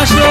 ಶುಭಾಶಯ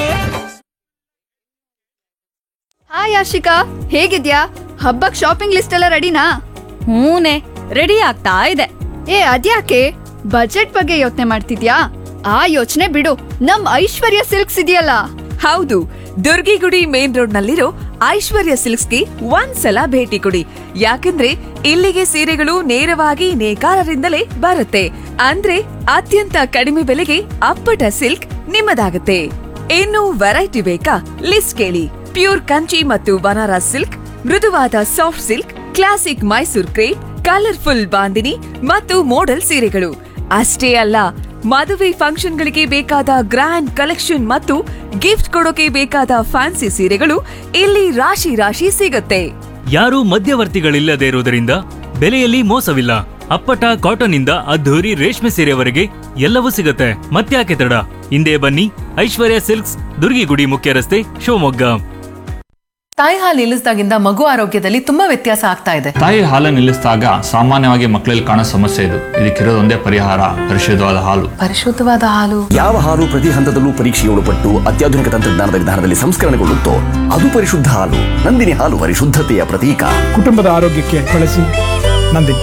ಹಾಯ್ ಆಶಿಕಾ ಹೇಗಿದ್ಯಾ ಹಬ್ಬಕ್ ಶಾಪಿಂಗ್ ಲಿಸ್ಟ್ ಎಲ್ಲ ರೆಡಿನಾ ಹೂನೆ ರೆಡಿ ಆಗ್ತಾ ಇದೆ ಏ ಅದ್ಯಾಕೆ ಬಜೆಟ್ ಬಗ್ಗೆ ಯೋಚನೆ ಮಾಡ್ತಿದ್ಯಾ ಆ ಯೋಚನೆ ಬಿಡು ನಮ್ ಐಶ್ವರ್ಯ ಸಿಲ್ಕ್ಸ್ ಇದೆಯಲ್ಲ ಹೌದು ದುರ್ಗಿಗುಡಿ ಮೇನ್ ರೋಡ್ ನಲ್ಲಿರೋ ಐಶ್ವರ್ಯ ಸಿಲ್ಕ್ಸ್ಗೆ ಒಂದ್ಸಲ ಭೇಟಿ ಕೊಡಿ ಯಾಕಂದ್ರೆ ಇಲ್ಲಿಗೆ ಸೀರೆಗಳು ನೇರವಾಗಿ ನೇಕಾರರಿಂದಲೇ ಬರುತ್ತೆ ಅಂದ್ರೆ ಅತ್ಯಂತ ಕಡಿಮೆ ಬೆಲೆಗೆ ಅಪ್ಪಟ ಸಿಲ್ಕ್ ನಿಮ್ಮದಾಗುತ್ತೆ ಇನ್ನು ವೆರೈಟಿ ಬೇಕಾ ಲಿಸ್ಟ್ ಕೇಳಿ ಪ್ಯೂರ್ ಕಂಚಿ ಮತ್ತು ಬನಾರಸ್ ಸಿಲ್ಕ್ ಮೃದುವಾದ soft silk classic Mysore crepe colourful bandhani ಮತ್ತು ಮೋಡಲ್ ಸೀರೆಗಳು ಅಷ್ಟೇ ಅಲ್ಲ ಮದುವೆ ಫಂಕ್ಷನ್ಗಳಿಗೆ ಬೇಕಾದ ಗ್ರ್ಯಾಂಡ್ ಕಲೆಕ್ಷನ್ ಮತ್ತು ಗಿಫ್ಟ್ ಕೊಡೋಕೆ ಬೇಕಾದ ಫ್ಯಾನ್ಸಿ ಸೀರೆಗಳು ಇಲ್ಲಿ ರಾಶಿ ರಾಶಿ ಸಿಗುತ್ತೆ ಯಾರೂ ಮಧ್ಯವರ್ತಿಗಳಿಲ್ಲದೆ ಇರುವುದರಿಂದ ಬೆಲೆಯಲ್ಲಿ ಮೋಸವಿಲ್ಲ ಅಪ್ಪಟ ಕಾಟನ್ ಇಂದ ಅದ್ಧೂರಿ ರೇಷ್ಮೆ ಸೀರೆವರೆಗೆ ಎಲ್ಲವೂ ಸಿಗುತ್ತೆ ಮತ್ತ್ಯಾಕೆ ತಡ ಹಿಂದೆ ಬನ್ನಿ ಐಶ್ವರ್ಯ ಸಿಲ್ಕ್ಸ್ ದುರ್ಗಿಗುಡಿ ಮುಖ್ಯ ರಸ್ತೆ ಶಿವಮೊಗ್ಗ ತಾಯಿ ಹಾಲು ನಿಲ್ಲಿಸಿದಾಗಿಂದ ಮಗು ಆರೋಗ್ಯದಲ್ಲಿ ತುಂಬಾ ವ್ಯತ್ಯಾಸ ಆಗ್ತಾ ಇದೆ ತಾಯಿ ಹಾಲು ನಿಲ್ಲಿಸಿದಾಗ ಸಾಮಾನ್ಯವಾಗಿ ಮಕ್ಕಳಲ್ಲಿ ಕಾಣೋ ಸಮಸ್ಯೆ ಇದು ಇದಕ್ಕಿರೋದೊಂದೇ ಪರಿಹಾರ ಪರಿಶುದ್ಧವಾದ ಹಾಲು ಪರಿಶುದ್ಧವಾದ ಹಾಲು ಯಾವ ಹಾಲು ಪ್ರತಿ ಹಂತದಲ್ಲೂ ಪರೀಕ್ಷೆಗೆ ಒಳಪಟ್ಟು ಅತ್ಯಾಧುನಿಕ ತಂತ್ರಜ್ಞಾನದ ವಿಧಾನದಲ್ಲಿ ಸಂಸ್ಕರಣೆಗೊಳ್ಳುತ್ತೋ ಅದು ಪರಿಶುದ್ಧ ಹಾಲು ನಂದಿನಿ ಹಾಲು ಪರಿಶುದ್ಧತೆಯ ಪ್ರತೀಕ ಕುಟುಂಬದ ಆರೋಗ್ಯಕ್ಕೆ ಬಳಸಿ ನಂದಿನಿ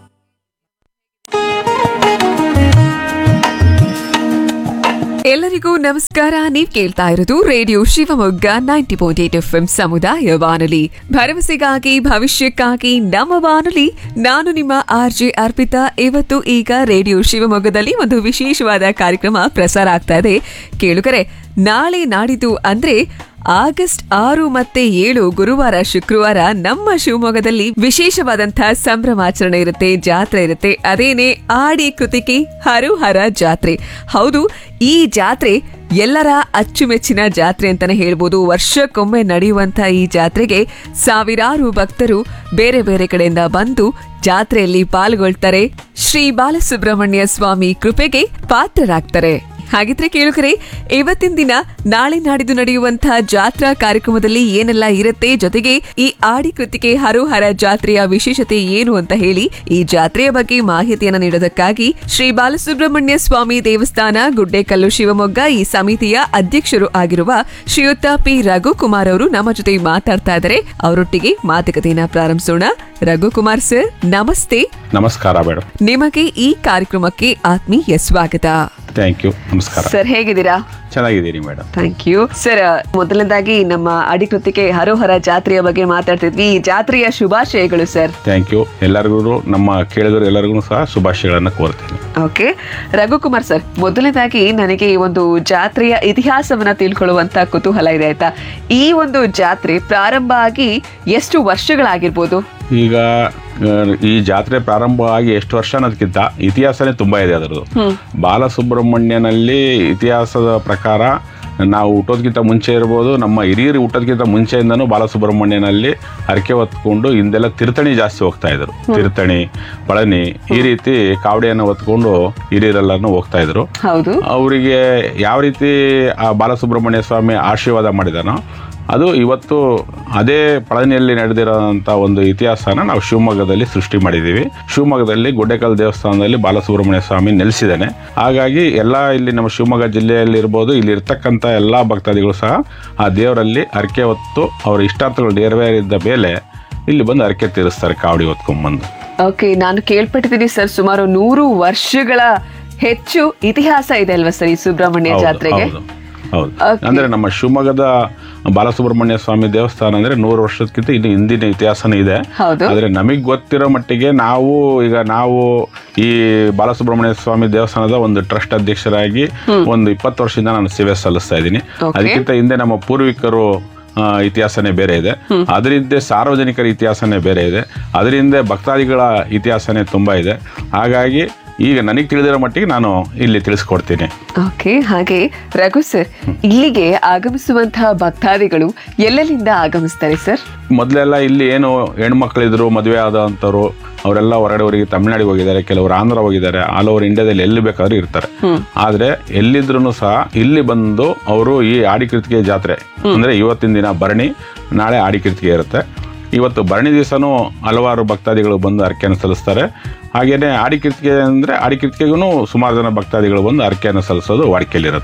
ಎಲ್ಲರಿಗೂ ನಮಸ್ಕಾರ ನೀವ್ ಕೇಳ್ತಾ ಇರೋದು radio Shivamogga ninety point eight F ಸಮುದಾಯ ಬಾನುಲಿ ಭರವಸೆಗಾಗಿ ಭವಿಷ್ಯಕ್ಕಾಗಿ ನಮ್ಮ ಬಾನುಲಿ ನಾನು ನಿಮ್ಮ ಆರ್ ಜೆ ಅರ್ಪಿತಾ ಇವತ್ತು ಈಗ ರೇಡಿಯೋ ಶಿವಮೊಗ್ಗದಲ್ಲಿ ಒಂದು ವಿಶೇಷವಾದ ಕಾರ್ಯಕ್ರಮ ಪ್ರಸಾರ ಆಗ್ತಾ ಇದೆ ಕೇಳುಗರೆ ನಾಳೆ ನಾಡಿದ್ದು ಅಂದ್ರೆ ಆಗಸ್ಟ್ ಆರು ಮತ್ತೆ ಏಳು ಗುರುವಾರ ಶುಕ್ರವಾರ ನಮ್ಮ ಶಿವಮೊಗ್ಗದಲ್ಲಿ ವಿಶೇಷವಾದಂತಹ ಸಂಭ್ರಮಾಚರಣೆ ಇರುತ್ತೆ ಜಾತ್ರೆ ಇರುತ್ತೆ ಅದೇನೆ ಆಡಿ ಕೃತಿಕೆ ಹರುಹರ ಜಾತ್ರೆ ಹೌದು ಈ ಜಾತ್ರೆ ಎಲ್ಲರ ಅಚ್ಚುಮೆಚ್ಚಿನ ಜಾತ್ರೆ ಅಂತಾನೆ ಹೇಳ್ಬೋದು ವರ್ಷಕ್ಕೊಮ್ಮೆ ನಡೆಯುವಂತ ಈ ಜಾತ್ರೆಗೆ ಸಾವಿರಾರು ಭಕ್ತರು ಬೇರೆ ಬೇರೆ ಕಡೆಯಿಂದ ಬಂದು ಜಾತ್ರೆಯಲ್ಲಿ ಪಾಲ್ಗೊಳ್ತಾರೆ ಶ್ರೀ ಬಾಲಸುಬ್ರಹ್ಮಣ್ಯ ಸ್ವಾಮಿ ಕೃಪೆಗೆ ಪಾತ್ರರಾಗ್ತಾರೆ ಹಾಗಿದ್ರೆ ಕೇಳುಗರೆ ಇವತ್ತಿನ ದಿನ ನಾಳೆ ನಾಡಿದ್ದು ನಡೆಯುವಂತಹ ಜಾತ್ರಾ ಕಾರ್ಯಕ್ರಮದಲ್ಲಿ ಏನೆಲ್ಲ ಇರುತ್ತೆ ಜೊತೆಗೆ ಈ ಆಡಿ ಕೃತಿಕೆ ಹರೋಹರ ಜಾತ್ರೆಯ ವಿಶೇಷತೆ ಏನು ಅಂತ ಹೇಳಿ ಈ ಜಾತ್ರೆಯ ಬಗ್ಗೆ ಮಾಹಿತಿಯನ್ನ ನೀಡೋದಕ್ಕಾಗಿ ಶ್ರೀ ಬಾಲಸುಬ್ರಹ್ಮಣ್ಯ ಸ್ವಾಮಿ ದೇವಸ್ಥಾನ ಗುಡ್ಡೆಕಲ್ಲು ಶಿವಮೊಗ್ಗ ಈ ಸಮಿತಿಯ ಅಧ್ಯಕ್ಷರು ಆಗಿರುವ ಶ್ರೀಯುತ ಪಿ ರಘುಕುಮಾರ್ ಅವರು ನಮ್ಮ ಜೊತೆ ಮಾತಾಡ್ತಾ ಇದ್ದಾರೆ ಅವರೊಟ್ಟಿಗೆ ಮಾತುಕತೆಯನ್ನ ಪ್ರಾರಂಭಿಸೋಣ ರಘುಕುಮಾರ್ ಸರ್ ನಮಸ್ತೆ ನಮಸ್ಕಾರ ಮೇಡಮ್ ನಿಮಗೆ ಈ ಕಾರ್ಯಕ್ರಮಕ್ಕೆ ಆತ್ಮೀಯ ಸ್ವಾಗತ ಥ್ಯಾಂಕ್ ಯು ನಮಸ್ಕಾರ ಸರ್ ಹೇಗಿದ್ದೀರಾ ಚೆನ್ನಾಗಿದ್ದೀನಿ ಮೇಡಮ್ ಥ್ಯಾಂಕ್ ಯು ಸರ್ ಮೊದಲನೇದಾಗಿ ನಮ್ಮ ಅಡಿಕೃತಿಕೆ ಹರೋಹರ ಜಾತ್ರೆಯ ಬಗ್ಗೆ ಮಾತಾಡ್ತಿದ್ವಿ ಈ ಜಾತ್ರೆಯ ಶುಭಾಶಯಗಳು ಸರ್ ಥ್ಯಾಂಕ್ ಯು ಎಲ್ಲರಿಗೂ ನಮ್ಮ ಕೇಳಿದ್ರು ಎಲ್ಲರಿಗೂ ಸಹ ಶುಭಾಶಯಗಳನ್ನು ಕೋರ್ತೀನಿ ಓಕೆ ರಘುಕುಮಾರ್ ಸರ್ ಮೊದಲನೇದಾಗಿ ನನಗೆ ಈ ಒಂದು ಜಾತ್ರೆಯ ಇತಿಹಾಸವನ್ನ ತಿಳ್ಕೊಳ್ಳುವಂತ ಕುತೂಹಲ ಇದೆ ಆಯ್ತಾ ಈ ಒಂದು ಜಾತ್ರೆ ಪ್ರಾರಂಭ ಆಗಿ ಎಷ್ಟು ವರ್ಷಗಳಾಗಿರ್ಬೋದು ಈಗ ಆ, ಈ ಜಾತ್ರೆ ಪ್ರಾರಂಭ ಆಗಿ ಎಷ್ಟು ವರ್ಷ ಅನ್ನೋದಕ್ಕಿಂತ ಇತಿಹಾಸನೇ ತುಂಬ ಇದೆ ಅದರದ್ದು ಬಾಲಸುಬ್ರಹ್ಮಣ್ಯನಲ್ಲಿ ಇತಿಹಾಸದ ಪ್ರಕಾರ ನಾವು ಹುಟ್ಟೋದಕ್ಕಿಂತ ಮುಂಚೆ ಇರ್ಬೋದು ನಮ್ಮ ಹಿರಿಯರು ಹುಟ್ಟೋದಕ್ಕಿಂತ ಮುಂಚೆಯಿಂದನೂ ಬಾಲಸುಬ್ರಹ್ಮಣ್ಯನಲ್ಲಿ ಹರಕೆ ಹೊತ್ಕೊಂಡು ಹಿಂದೆಲ್ಲ ತಿರ್ತಣಿ ಜಾಸ್ತಿ ಹೋಗ್ತಾ ಇದ್ರು ತಿರ್ತಣಿ ಪಳನಿ ಈ ರೀತಿ ಕಾವಡಿಯನ್ನು ಹೊತ್ಕೊಂಡು ಹಿರಿಯರೆಲ್ಲರೂ ಹೋಗ್ತಾ ಇದ್ರು ಹೌದು ಅವರಿಗೆ ಯಾವ ರೀತಿ ಆ ಬಾಲಸುಬ್ರಹ್ಮಣ್ಯ ಸ್ವಾಮಿ ಆಶೀರ್ವಾದ ಮಾಡಿದಾನೋ ಅದು ಇವತ್ತು ಅದೇ ಪಳನಿಯಲ್ಲಿ ನಡೆದಿರೋಂಥ ಒಂದು ಇತಿಹಾಸನ ನಾವು ಶಿವಮೊಗ್ಗದಲ್ಲಿ ಸೃಷ್ಟಿ ಮಾಡಿದ್ದೀವಿ ಶಿವಮೊಗ್ಗದಲ್ಲಿ ಗುಡ್ಡೆಕಲ್ ದೇವಸ್ಥಾನದಲ್ಲಿ ಬಾಲಸುಬ್ರಹ್ಮಣ್ಯ ಸ್ವಾಮಿ ನೆಲೆಸಿದ್ದಾನೆ ಹಾಗಾಗಿ ಎಲ್ಲ ಇಲ್ಲಿ ನಮ್ಮ ಶಿವಮೊಗ್ಗ ಜಿಲ್ಲೆಯಲ್ಲಿ ಇರ್ಬೋದು ಇಲ್ಲಿ ಇರ್ತಕ್ಕಂಥ ಎಲ್ಲ ಭಕ್ತಾದಿಗಳು ಸಹ ಆ ದೇವರಲ್ಲಿ ಹರಕೆ ಹೊತ್ತು ಅವರ ಇಷ್ಟಾರ್ಥಗಳು ನೆರವೇರಿದ್ದ ಮೇಲೆ ಇಲ್ಲಿ ಬಂದು ಹರಕೆ ತೀರಿಸ್ತಾರೆ ಕಾವಡಿ ಹೊತ್ಕೊಂಡ್ಬಂದು ಓಕೆ ನಾನು ಕೇಳ್ಪಟ್ಟಿದ್ದೀನಿ ಸರ್ ಸುಮಾರು ನೂರು ವರ್ಷಗಳ ಹೆಚ್ಚು ಇತಿಹಾಸ ಇದೆ ಅಲ್ವಾ ಸರ್ ಈ ಸುಬ್ರಹ್ಮಣ್ಯ ಹೌದು, ಜಾತ್ರೆಗೆ ಹೌದು, ಹೌದು Okay. ಅಂದ್ರೆ ನಮ್ಮ ಶಿವಮೊಗ್ಗದ ಬಾಲಸುಬ್ರಹ್ಮಣ್ಯ ಸ್ವಾಮಿ ದೇವಸ್ಥಾನ ಅಂದ್ರೆ ನೂರು ವರ್ಷಕ್ಕಿಂತ ಇನ್ನು ಹಿಂದಿನ ಇತಿಹಾಸನೇ ಇದೆ ಹೌದು. ಆದ್ರೆ ನಮಗೆ ಗೊತ್ತಿರೋ ಮಟ್ಟಿಗೆ ನಾವು ಈಗ ನಾವು ಈ ಬಾಲಸುಬ್ರಹ್ಮಣ್ಯ ಸ್ವಾಮಿ ದೇವಸ್ಥಾನದ ಒಂದು ಟ್ರಸ್ಟ್ ಅಧ್ಯಕ್ಷರಾಗಿ ಒಂದು ಇಪ್ಪತ್ತು ವರ್ಷದಿಂದ ನಾನು ಸೇವೆ ಸಲ್ಲಿಸ್ತಾ ಇದ್ದೀನಿ Okay. ಅದಕ್ಕಿಂತ ಹಿಂದೆ ನಮ್ಮ ಪೂರ್ವಿಕರು ಆ, ಇತಿಹಾಸನೇ ಬೇರೆ ಇದೆ ಅದರಿಂದ ಸಾರ್ವಜನಿಕರ ಇತಿಹಾಸನೇ ಬೇರೆ ಇದೆ ಅದರಿಂದ ಭಕ್ತಾದಿಗಳ ಇತಿಹಾಸನೇ ತುಂಬಾ ಇದೆ ಹಾಗಾಗಿ ಈಗ ನನಗೆ ತಿಳಿದಿರೋ ಮಟ್ಟಿಗೆ ನಾನು ಇಲ್ಲಿ ತಿಳಿಸ್ಕೊಡ್ತೀನಿ ಓಕೆ ಹಾಗೆ ರಘು ಸರ್ ಇಲ್ಲಿಗೆ ಆಗಮಿಸುವಂತಹ ಭಕ್ತಾದಿಗಳು ಎಲ್ಲೆಲ್ಲಿಂದ ಆಗಮಿಸ್ತಾರೆ ಸರ್ ಮೊದಲೆಲ್ಲ ಇಲ್ಲಿ ಏನು ಹೆಣ್ಮಕ್ಳಿದ್ರು ಮದುವೆ ಆದಂಥವ್ರು ಅವರೆಲ್ಲ ಹೊರಗಡೆ ಊರಿಗೆ ತಮಿಳ್ನಾಡಿಗೆ ಹೋಗಿದ್ದಾರೆ ಕೆಲವರು ಆಂಧ್ರ ಹೋಗಿದ್ದಾರೆ ಆಲ್ ಓವರ್ ಇಂಡಿಯಾದಲ್ಲಿ ಎಲ್ಲಿ ಬೇಕಾದ್ರೂ ಇರ್ತಾರೆ ಆದ್ರೆ ಎಲ್ಲಿದ್ರು ಸಹ ಇಲ್ಲಿ ಬಂದು ಅವರು ಈ ಆಡಿಕೃತಿಗೆ ಜಾತ್ರೆ ಅಂದ್ರೆ ಇವತ್ತಿನ ದಿನ ಭರಣಿ ನಾಳೆ ಆಡಿಕೃತಿಗೆ ಇರುತ್ತೆ ಇವತ್ತು ಭರಣಿ ದಿವಸನೂ ಹಲವಾರು ಭಕ್ತಾದಿಗಳು ಬಂದು ಹರಕೆಯನ್ನು ಸಲ್ಲಿಸ್ತಾರೆ ಹಾಗೇನೆ ಆಡಿಕೃತಿಗೆ ಅಂದ್ರೆ ಆಡಿಕೃತಿಗೆಗೂ ಸುಮಾರು ಜನ ಭಕ್ತಾದಿಗಳು ಬಂದು ಹರಕೆಯನ್ನು ಸಲ್ಲಿಸೋದು ವಾಡಿಕೆಯಲ್ಲಿರುತ್ತೆ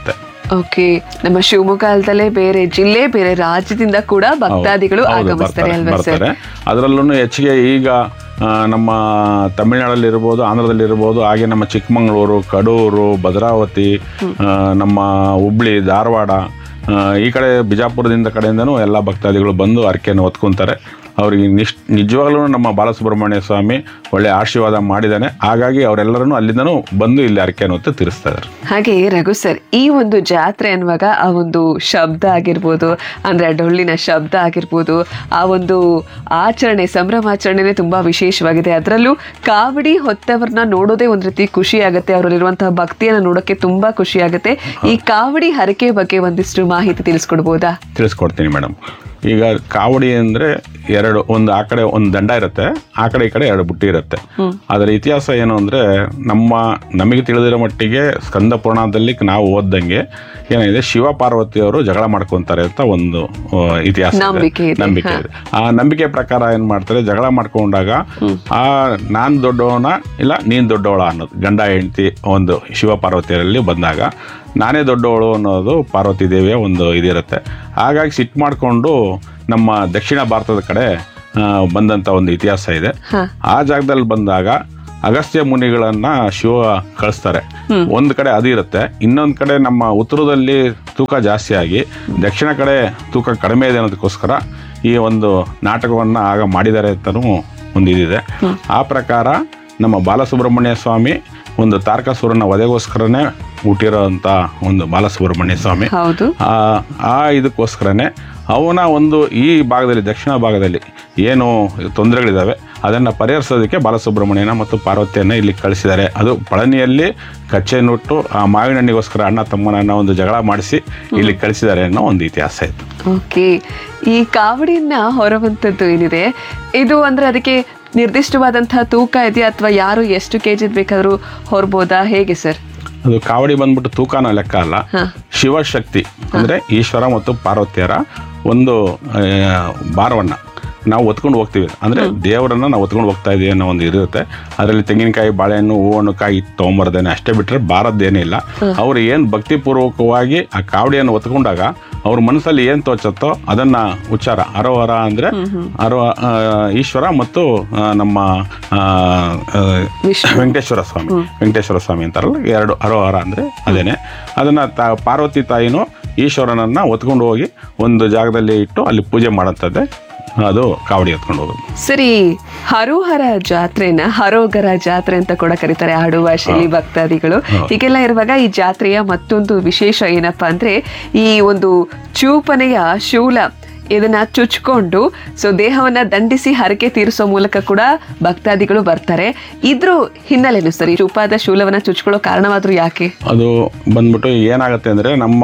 ಓಕೆ ನಮ್ಮ ಶಿವಮೊಗ್ಗ ಅಲ್ದಲ್ಲೇ ಬೇರೆ ಜಿಲ್ಲೆ ಬೇರೆ ರಾಜ್ಯದಿಂದ ಕೂಡ ಭಕ್ತಾದಿಗಳು ಹೌದು, ಆಗಮಿಸ್ತಾರೆ ಬರ್ತಾರೆ, ಅಲ್ವಾ ಸರ್ ಬರ್ತಾರೆ ಅದರಲ್ಲೂ ಹೆಚ್ಚಿಗೆ ಈಗ ಆ, ನಮ್ಮ ತಮಿಳುನಾಡಲ್ಲಿ ಇರ್ಬೋದು ಆಂಧ್ರದಲ್ಲಿ ಇರ್ಬೋದು ಹಾಗೆ ನಮ್ಮ ಚಿಕ್ಕಮಗಳೂರು ಕಡೂರು ಭದ್ರಾವತಿ ಆ, ನಮ್ಮ ಹುಬ್ಳಿ ಧಾರವಾಡ ಆ, ಈ ಕಡೆ ಬಿಜಾಪುರದಿಂದ ಕಡೆಯಿಂದನೂ ಎಲ್ಲ ಭಕ್ತಾದಿಗಳು ಬಂದು ಹರಕೆಯನ್ನು ಹೊತ್ಕೊಂತಾರೆ ಅವರಿಗೆ ನಿಶ್ ನಿಜವಾಗ್ಲೂ ನಮ್ಮ ಬಾಲಸುಬ್ರಹ್ಮಣ್ಯ ಸ್ವಾಮಿ ಒಳ್ಳೆ ಆಶೀರ್ವಾದ ಮಾಡಿದ್ದಾನೆ ಹಾಗಾಗಿ ಅವರೆಲ್ಲರೂ ಅಲ್ಲಿಂದನೂ ಬಂದು ಇಲ್ಲಿ ಹರಕೆಯನ್ನು ಹೊತ್ತು ತೀರಿಸ್ತಾ ಇದ್ದಾರೆ ಹಾಗೆ ರಘು ಸರ್ ಈ ಒಂದು ಜಾತ್ರೆ ಅನ್ನುವಾಗ ಆ ಒಂದು ಶಬ್ದ ಆಗಿರ್ಬೋದು ಅಂದ್ರೆ ಆ ಡೊಳ್ಳಿನ ಶಬ್ದ ಆಗಿರ್ಬೋದು ಆ ಒಂದು ಆಚರಣೆ ಸಂಭ್ರಮಾಚರಣೆನೇ ತುಂಬಾ ವಿಶೇಷವಾಗಿದೆ ಅದರಲ್ಲೂ ಕಾವಡಿ ಹೊತ್ತವರನ್ನ ನೋಡೋದೇ ಒಂದ್ ರೀತಿ ಖುಷಿ ಆಗುತ್ತೆ ಅವರಲ್ಲಿರುವಂತಹ ಭಕ್ತಿಯನ್ನ ನೋಡೋಕೆ ತುಂಬಾ ಖುಷಿ ಆಗುತ್ತೆ ಈ ಕಾವಡಿ ಹರಕೆ ಬಗ್ಗೆ ಒಂದಿಷ್ಟು ಮಾಹಿತಿ ತಿಳಿಸ್ಕೊಡ್ಬೋದಾ ತಿಳಿಸ್ಕೊಡ್ತೀನಿ ಮೇಡಮ್ ಈಗ ಕಾವಡಿ ಅಂದರೆ ಎರಡು ಒಂದು ಆ ಕಡೆ ಒಂದು ದಂಡ ಇರುತ್ತೆ ಆ ಕಡೆ ಈ ಕಡೆ ಎರಡು ಬುಟ್ಟಿ ಇರುತ್ತೆ ಅದರ ಇತಿಹಾಸ ಏನು ಅಂದರೆ ನಮ್ಮ ನಮಗೆ ತಿಳಿದಿರೋ ಮಟ್ಟಿಗೆ ಸ್ಕಂದ ಪುರಾಣದಲ್ಲಿ ನಾವು ಓದ್ದಂಗೆ ಏನಿದೆ ಶಿವ ಪಾರ್ವತಿಯವರು ಜಗಳ ಮಾಡ್ಕೊಂತಾರೆ ಅಂತ ಒಂದು ಆ, ಇತಿಹಾಸ ಇದೆ. ನಂಬಿಕೆ ಇದೆ, ನಂಬಿಕೆ ಹಾ. ಇದೆ ಆ ನಂಬಿಕೆ ಪ್ರಕಾರ ಏನ್ ಮಾಡ್ತಾರೆ ಜಗಳ ಮಾಡ್ಕೊಂಡಾಗ ಆ ನಾನ್ ದೊಡ್ಡವನ ಇಲ್ಲ ನೀನ್ ದೊಡ್ಡವಳ ಅನ್ನೋದು ಗಂಡ ಹೆಂಡತಿ ಒಂದು ಶಿವ ಪಾರ್ವತಿಯರಲ್ಲಿ ಬಂದಾಗ ನಾನೇ ದೊಡ್ಡವಳು ಅನ್ನೋದು ಪಾರ್ವತಿ ದೇವಿಯ ಒಂದು ಇದಿರುತ್ತೆ ಹಾಗಾಗಿ ಸಿಟ್ಟು ಮಾಡಿಕೊಂಡು ನಮ್ಮ ದಕ್ಷಿಣ ಭಾರತದ ಕಡೆ ಆ, ಬಂದಂತ ಒಂದು ಇತಿಹಾಸ ಇದೆ ಆ ಜಾಗದಲ್ಲಿ ಬಂದಾಗ ಅಗಸ್ತ್ಯ ಮುನಿಗಳನ್ನ ಶಿವ ಕಳಿಸ್ತಾರೆ ಒಂದ್ ಕಡೆ ಅದು ಇರುತ್ತೆ ಇನ್ನೊಂದ್ ಕಡೆ ನಮ್ಮ ಉತ್ತರದಲ್ಲಿ ತೂಕ ಜಾಸ್ತಿ ಆಗಿ ದಕ್ಷಿಣ ಕಡೆ ತೂಕ ಕಡಿಮೆ ಇದೆ ಅನ್ನೋದಕ್ಕೋಸ್ಕರ ಈ ಒಂದು ನಾಟಕವನ್ನ ಆಗ ಮಾಡಿದ್ದಾರೆ ಅಂತಲೂ ಒಂದು ಇದಿದೆ ಆ ಪ್ರಕಾರ ನಮ್ಮ ಬಾಲಸುಬ್ರಹ್ಮಣ್ಯ ಸ್ವಾಮಿ ಒಂದು ತಾರಕಾಸುರನ ವಧೆಗೋಸ್ಕರನೇ ಹುಟ್ಟಿರೋಂಥ ಒಂದು ಬಾಲಸುಬ್ರಹ್ಮಣ್ಯ ಸ್ವಾಮಿ ಹೌದು ಆ ಆ ಇದಕ್ಕೋಸ್ಕರನೇ ಅವನ ಒಂದು ಈ ಭಾಗದಲ್ಲಿ ದಕ್ಷಿಣ ಭಾಗದಲ್ಲಿ ಏನು ತೊಂದರೆಗಳಿದ್ದಾವೆ ಅದನ್ನು ಪರಿಹರಿಸೋದಕ್ಕೆ ಬಾಲಸುಬ್ರಹ್ಮಣ್ಯನ ಮತ್ತು ಪಾರ್ವತಿಯನ್ನ ಇಲ್ಲಿ ಕಳಿಸಿದ್ದಾರೆ ಅದು ಪಳನಿಯಲ್ಲಿ ಕಚ್ಚೆನ್ನುಟ್ಟು ಆ ಮಾವಿನ ಹಣ್ಣಿಗೋಸ್ಕರ ಅಣ್ಣ ತಮ್ಮನನ್ನ ಒಂದು ಜಗಳ ಮಾಡಿಸಿ ಇಲ್ಲಿ ಕಳಿಸಿದ್ದಾರೆ ಅನ್ನೋ ಒಂದು ಇತಿಹಾಸ ಇತ್ತು ಓಕೆ ಈ ಕಾವಡಿಯನ್ನ ಹೊರುವಂಥದ್ದು ಏನಿದೆ ಇದು ಅಂದ್ರೆ ಅದಕ್ಕೆ ನಿರ್ದಿಷ್ಟವಾದಂತಹ ತೂಕ ಇದೆಯಾ ಅಥವಾ ಯಾರು ಎಷ್ಟು ಕೆ ಜಿ ಬೇಕಾದರೂ ಹೊರಬೋದಾ ಹೇಗೆ ಸರ್ ಅದು ಕಾವಡಿ ಬಂದ್ಬಿಟ್ಟು ತೂಕನ ಲೆಕ್ಕ ಅಲ್ಲ ಶಿವಶಕ್ತಿ ಅಂದ್ರೆ ಈಶ್ವರ ಮತ್ತು ಪಾರ್ವತಿಯರ ಒಂದು ಆ, ಭಾರವನ್ನ ನಾವು ಹೊತ್ಕೊಂಡು ಹೋಗ್ತೀವಿ ಅಂದ್ರೆ ದೇವರನ್ನ ನಾವು ಹೊತ್ಕೊಂಡು ಹೋಗ್ತಾ ಇದೀವಿ ಅನ್ನೋ ಒಂದು ಇರುತ್ತೆ ಅದರಲ್ಲಿ ತೆಂಗಿನಕಾಯಿ ಬಾಳೆಹಣ್ಣು ಹೂವಣ್ಣು ಕಾಯಿ ತೊಗೊಂಬರ್ದೇನೆ ಅಷ್ಟೇ ಬಿಟ್ರೆ ಬಾರದ್ದೇನೇ ಇಲ್ಲ ಅವ್ರು ಏನು ಭಕ್ತಿಪೂರ್ವಕವಾಗಿ ಆ ಕಾವಡಿಯನ್ನು ಹೊತ್ಕೊಂಡಾಗ ಅವ್ರ ಮನಸ್ಸಲ್ಲಿ ಏನು ತೋಚತ್ತೋ ಅದನ್ನ ಉಚ್ಚಾರ ಅರೋಹರ ಅಂದ್ರೆ ಅರೋ ಆ, ಈಶ್ವರ ಮತ್ತು ಆ, ನಮ್ಮ ಆ, ಆ, ವೆಂಕಟೇಶ್ವರ ಸ್ವಾಮಿ ವೆಂಕಟೇಶ್ವರ ಸ್ವಾಮಿ ಅಂತಾರಲ್ಲ ಎರಡು ಅರೋಹರ ಅಂದ್ರೆ ಅದೇನೆ ಅದನ್ನ ತಾ ಪಾರ್ವತಿ ತಾಯಿನೂ ಈಶ್ವರನನ್ನ ಹೊತ್ಕೊಂಡು ಹೋಗಿ ಒಂದು ಜಾಗದಲ್ಲಿ ಇಟ್ಟು ಅಲ್ಲಿ ಪೂಜೆ ಮಾಡಂತದ್ದೇ ಅದು ಕಾವಡಿ ಎತ್ಕೊಂಡು ಹೋಗೋದು ಸರಿ ಹರೋಹರ ಜಾತ್ರೆನ ಹರೋಗರ ಜಾತ್ರೆ ಅಂತ ಕೂಡ ಕರೀತಾರೆ ಆಡುವ ಶೈಲಿ ಭಕ್ತಾದಿಗಳು ಹೀಗೆಲ್ಲ ಇರುವಾಗ ಈ ಜಾತ್ರೆಯ ಮತ್ತೊಂದು ವಿಶೇಷ ಏನಪ್ಪಾ ಅಂದ್ರೆ ಈ ಒಂದು ಚೂಪನೆಯ ಶೂಲ ಇದನ್ನ ಚುಚ್ಕೊಂಡು ಸೊ ದೇಹವನ್ನ ದಂಡಿಸಿ ಹರಕೆ ತೀರಿಸೋ ಮೂಲಕ ಕೂಡ ಭಕ್ತಾದಿಗಳು ಬರ್ತಾರೆ ಇದ್ರ ಹಿನ್ನೆಲೆನು ಸರಿ ಚೂಪಾದ ಶೂಲವನ್ನ ಚುಚ್ಕೊಳ್ಳೋ ಕಾರಣವಾದ್ರೂ ಯಾಕೆ ಅದು ಬಂದ್ಬಿಟ್ಟು ಏನಾಗುತ್ತೆ ಅಂದ್ರೆ ನಮ್ಮ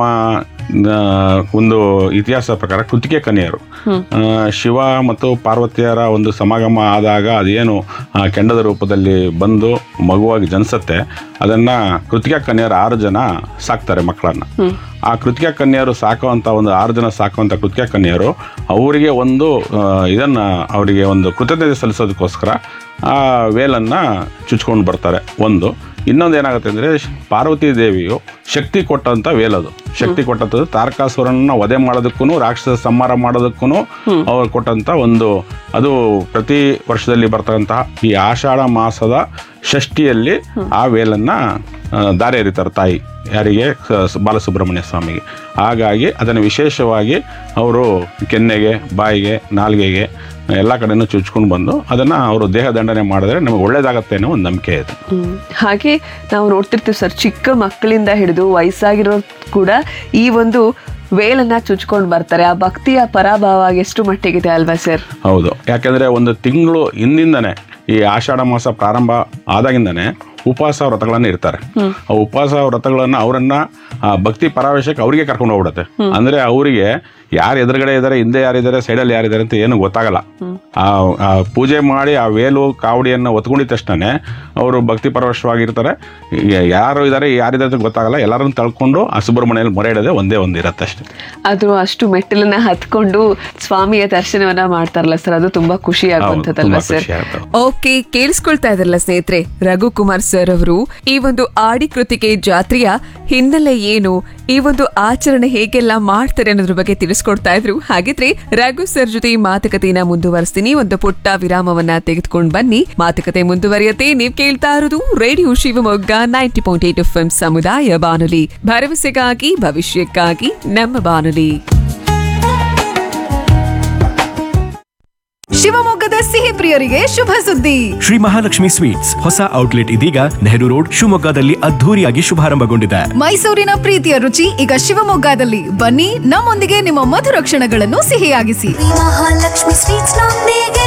ಆ, ಒಂದು ಇತಿಹಾಸ ಪ್ರಕಾರ ಕೃತಿಕೆ ಕನ್ಯರು ಆ, ಶಿವ ಮತ್ತು ಪಾರ್ವತಿಯರ ಒಂದು ಸಮಾಗಮ ಆದಾಗ ಅದೇನು ಆ, ಕೆಂಡದ ರೂಪದಲ್ಲಿ ಬಂದು ಮಗುವಾಗಿ ಜನಿಸುತ್ತೆ ಅದನ್ನ ಕೃತಿಕಾ ಕನ್ಯರು ಆರು ಜನ ಸಾಕ್ತಾರೆ ಮಕ್ಕಳನ್ನ ಆ ಕೃತಿಕಾ ಕನ್ಯರು ಸಾಕುವಂತ ಒಂದು ಆರು ಜನ ಸಾಕುವಂತ ಕೃತಿಕಾ ಕನ್ಯರು ಅವರಿಗೆ ಒಂದು ಆ, ಇದನ್ನ ಅವರಿಗೆ ಒಂದು ಕೃತಜ್ಞತೆ ಸಲ್ಲಿಸೋದಕ್ಕೋಸ್ಕರ ಆ ವೇಲನ್ನ ಚುಚ್ಕೊಂಡು ಬರ್ತಾರೆ ಒಂದು ಇನ್ನೊಂದು ಏನಾಗುತ್ತೆ ಅಂದ್ರೆ ಪಾರ್ವತಿ ದೇವಿಯು ಶಕ್ತಿ ಕೊಟ್ಟಂತ ವೇಲದು ಶಕ್ತಿ ಕೊಟ್ಟಂಥದ್ದು ತಾರಕಾಸುರನ್ನ ವಧೆ ಮಾಡೋದಕ್ಕೂ ರಾಕ್ಷಸ ಸಂಹಾರ ಮಾಡೋದಕ್ಕೂ ಅವ್ರು ಕೊಟ್ಟಂತ ಒಂದು ಅದು ಪ್ರತಿ ವರ್ಷದಲ್ಲಿ ಬರ್ತಕ್ಕಂತಹ ಈ ಆಷಾಢ ಮಾಸದ ಷಷ್ಠಿಯಲ್ಲಿ ಆ ವೇಲನ್ನ ಆ, ದಾರಿ ಎರಿತಾರೆ ತಾಯಿ ಯಾರಿಗೆ ಸ- ಬಾಲಸುಬ್ರಹ್ಮಣ್ಯ ಸ್ವಾಮಿಗೆ ಹಾಗಾಗಿ ಅದನ್ನು ವಿಶೇಷವಾಗಿ ಅವರು ಕೆನ್ನೆಗೆ ಬಾಯಿಗೆ ನಾಲ್ಗೆಗೆ ಎಲ್ಲ ಕಡೆನೂ ಚುಚ್ಕೊಂಡು ಬಂದು ಅದನ್ನು ಅವರು ದೇಹ ದಂಡನೆ ಮಾಡಿದ್ರೆ ನಮಗೆ ಒಳ್ಳೇದಾಗತ್ತೆ ಅನ್ನೋ ಒಂದು ನಂಬಿಕೆ ಇದೆ ಹ್ಮ್. ಹಾಗೆ ನಾವು ನೋಡ್ತಿರ್ತೀವಿ ಸರ್ ಚಿಕ್ಕ ಮಕ್ಕಳಿಂದ ಹಿಡಿದು ವಯಸ್ಸಾಗಿರೋ ಕೂಡ ಈ ಒಂದು ವೇಲನ್ನ ಚುಚ್ಕೊಂಡು ಬರ್ತಾರೆ ಆ ಭಕ್ತಿಯ ಪರಾಭಾವ ಎಷ್ಟು ಮಟ್ಟಿಗಿದೆ ಅಲ್ವಾ ಸರ್ ಹೌದು ಯಾಕೆಂದ್ರೆ ಒಂದು ತಿಂಗಳು ಹಿಂದಿಂದನೇ ಈ ಆಷಾಢ ಮಾಸ ಪ್ರಾರಂಭ ಆದಾಗಿಂದನೇ ಉಪವಾಸ ವ್ರತಗಳನ್ನ ಇರ್ತಾರೆ ಆ ಉಪವಾಸ ವ್ರತಗಳನ್ನ ಅವರನ್ನ ಆ ಭಕ್ತಿ ಪರಾವೇಶಕ್ಕೆ ಅವರಿಗೆ ಕರ್ಕೊಂಡು ಹೋಗ್ಬಿಡುತ್ತೆ ಅಂದ್ರೆ ಅವರಿಗೆ ಯಾರು ಎದುರುಗಡೆ ಇದ್ದಾರೆ ಹಿಂದೆ ಯಾರಿದ್ದಾರೆ ಸೈಡಲ್ಲಿ ಯಾರಿದ್ದಾರೆ ಅಂತ ಏನು ಗೊತ್ತಾಗಲ್ಲ ಆ ಆ ಪೂಜೆ ಮಾಡಿ ಆ ವೇಲು ಕಾವಡಿಯನ್ನು ಒತ್ಕೊಂಡಿದ ತಕ್ಷಣ ಅವರು ಭಕ್ತಿ ಪರವಶವಾಗಿರ್ತಾರೆ ಯ- ಯಾರು ಇದ್ದಾರೆ ಯಾರಿದ್ದಾರೆ ಅಂತ ಗೊತ್ತಾಗಲ್ಲ ಎಲ್ಲರನ್ನು ತಳ್ಕೊಂಡು ಆ ಸುಬ್ರಹ್ಮಣ್ಯಲ್ಲಿ ಮೊರೆ ಇಡೋದೇ ಒಂದೇ ಒಂದು ಇರತ್ತೆ ಅಷ್ಟೇ ಅದು ಅಷ್ಟು ಮೆಟ್ಟಿಲನ್ನ ಹತ್ಕೊಂಡು ಸ್ವಾಮಿಯ ದರ್ಶನವನ್ನ ಮಾಡ್ತಾರಲ್ಲ ಸರ್ ಅದು ತುಂಬಾ ಖುಷಿ ಹೌದು ಆಗುವಂಥದ್ದಲ್ವಾ ತುಂಬಾ ಸರ್ ಖುಷಿ ಆಗುತ್ತೆ ಓಕೆ ಕೇಳಿಸ್ಕೊಳ್ತಾ ಇದ್ರಲ್ಲ ಸ್ನೇಹಿತರೆ ರಘು ಕುಮಾರ್ ಸರ್ ಅವರು ಈ ಒಂದು ಆಡಿ ಕೃತಿಕೆ ಜಾತ್ರೆಯ ಹಿನ್ನೆಲೆ ಏನು ಈ ಒಂದು ಆಚರಣೆ ಹೇಗೆಲ್ಲ ಮಾಡ್ತಾರೆ ಅನ್ನೋದ್ರ ಬಗ್ಗೆ ತಿಳಿಸ್ಕೊಡ್ತಾ ಇದ್ರು ಹಾಗಿದ್ರೆ ರಘು ಸರ್ ಜೊತೆ ಈ ಮಾತುಕತೆಯನ್ನ ಮುಂದುವರಿಸ್ತೀನಿ ಒಂದು ಪುಟ್ಟ ವಿರಾಮವನ್ನ ತೆಗೆದುಕೊಂಡು ಬನ್ನಿ ಮಾತುಕತೆ ಮುಂದುವರಿಯತ್ತೆ ನೀವ್ ಕೇಳ್ತಾ ಇರೋದು radio Shivamogga ninety point eight F ಸಮುದಾಯ ಬಾನುಲಿ ಭರವಸೆಗಾಗಿ ಭವಿಷ್ಯಕ್ಕಾಗಿ ನಮ್ಮ ಬಾನುಲಿ ಶಿವಮೊಗ್ಗದ ಸಿಹಿ ಪ್ರಿಯರಿಗೆ ಶುಭ ಸುದ್ದಿ ಶ್ರೀ ಮಹಾಲಕ್ಷ್ಮಿ ಸ್ವೀಟ್ಸ್ ಹೊಸ ಔಟ್ಲೆಟ್ ಇದೀಗ ನೆಹರು ರೋಡ್ ಶಿವಮೊಗ್ಗದಲ್ಲಿ ಅದ್ಧೂರಿಯಾಗಿ ಶುಭಾರಂಭಗೊಂಡಿದೆ ಮೈಸೂರಿನ ಪ್ರೀತಿಯ ರುಚಿ ಈಗ ಶಿವಮೊಗ್ಗದಲ್ಲಿ ಬನ್ನಿ ನಮ್ಮೊಂದಿಗೆ ನಿಮ್ಮ ಮಧುರ ಕ್ಷಣಗಳನ್ನು ಸಿಹಿಯಾಗಿಸಿ ಮಹಾಲಕ್ಷ್ಮಿ ಸ್ವೀಟ್ಸ್ ನೊಂದಿಗೆ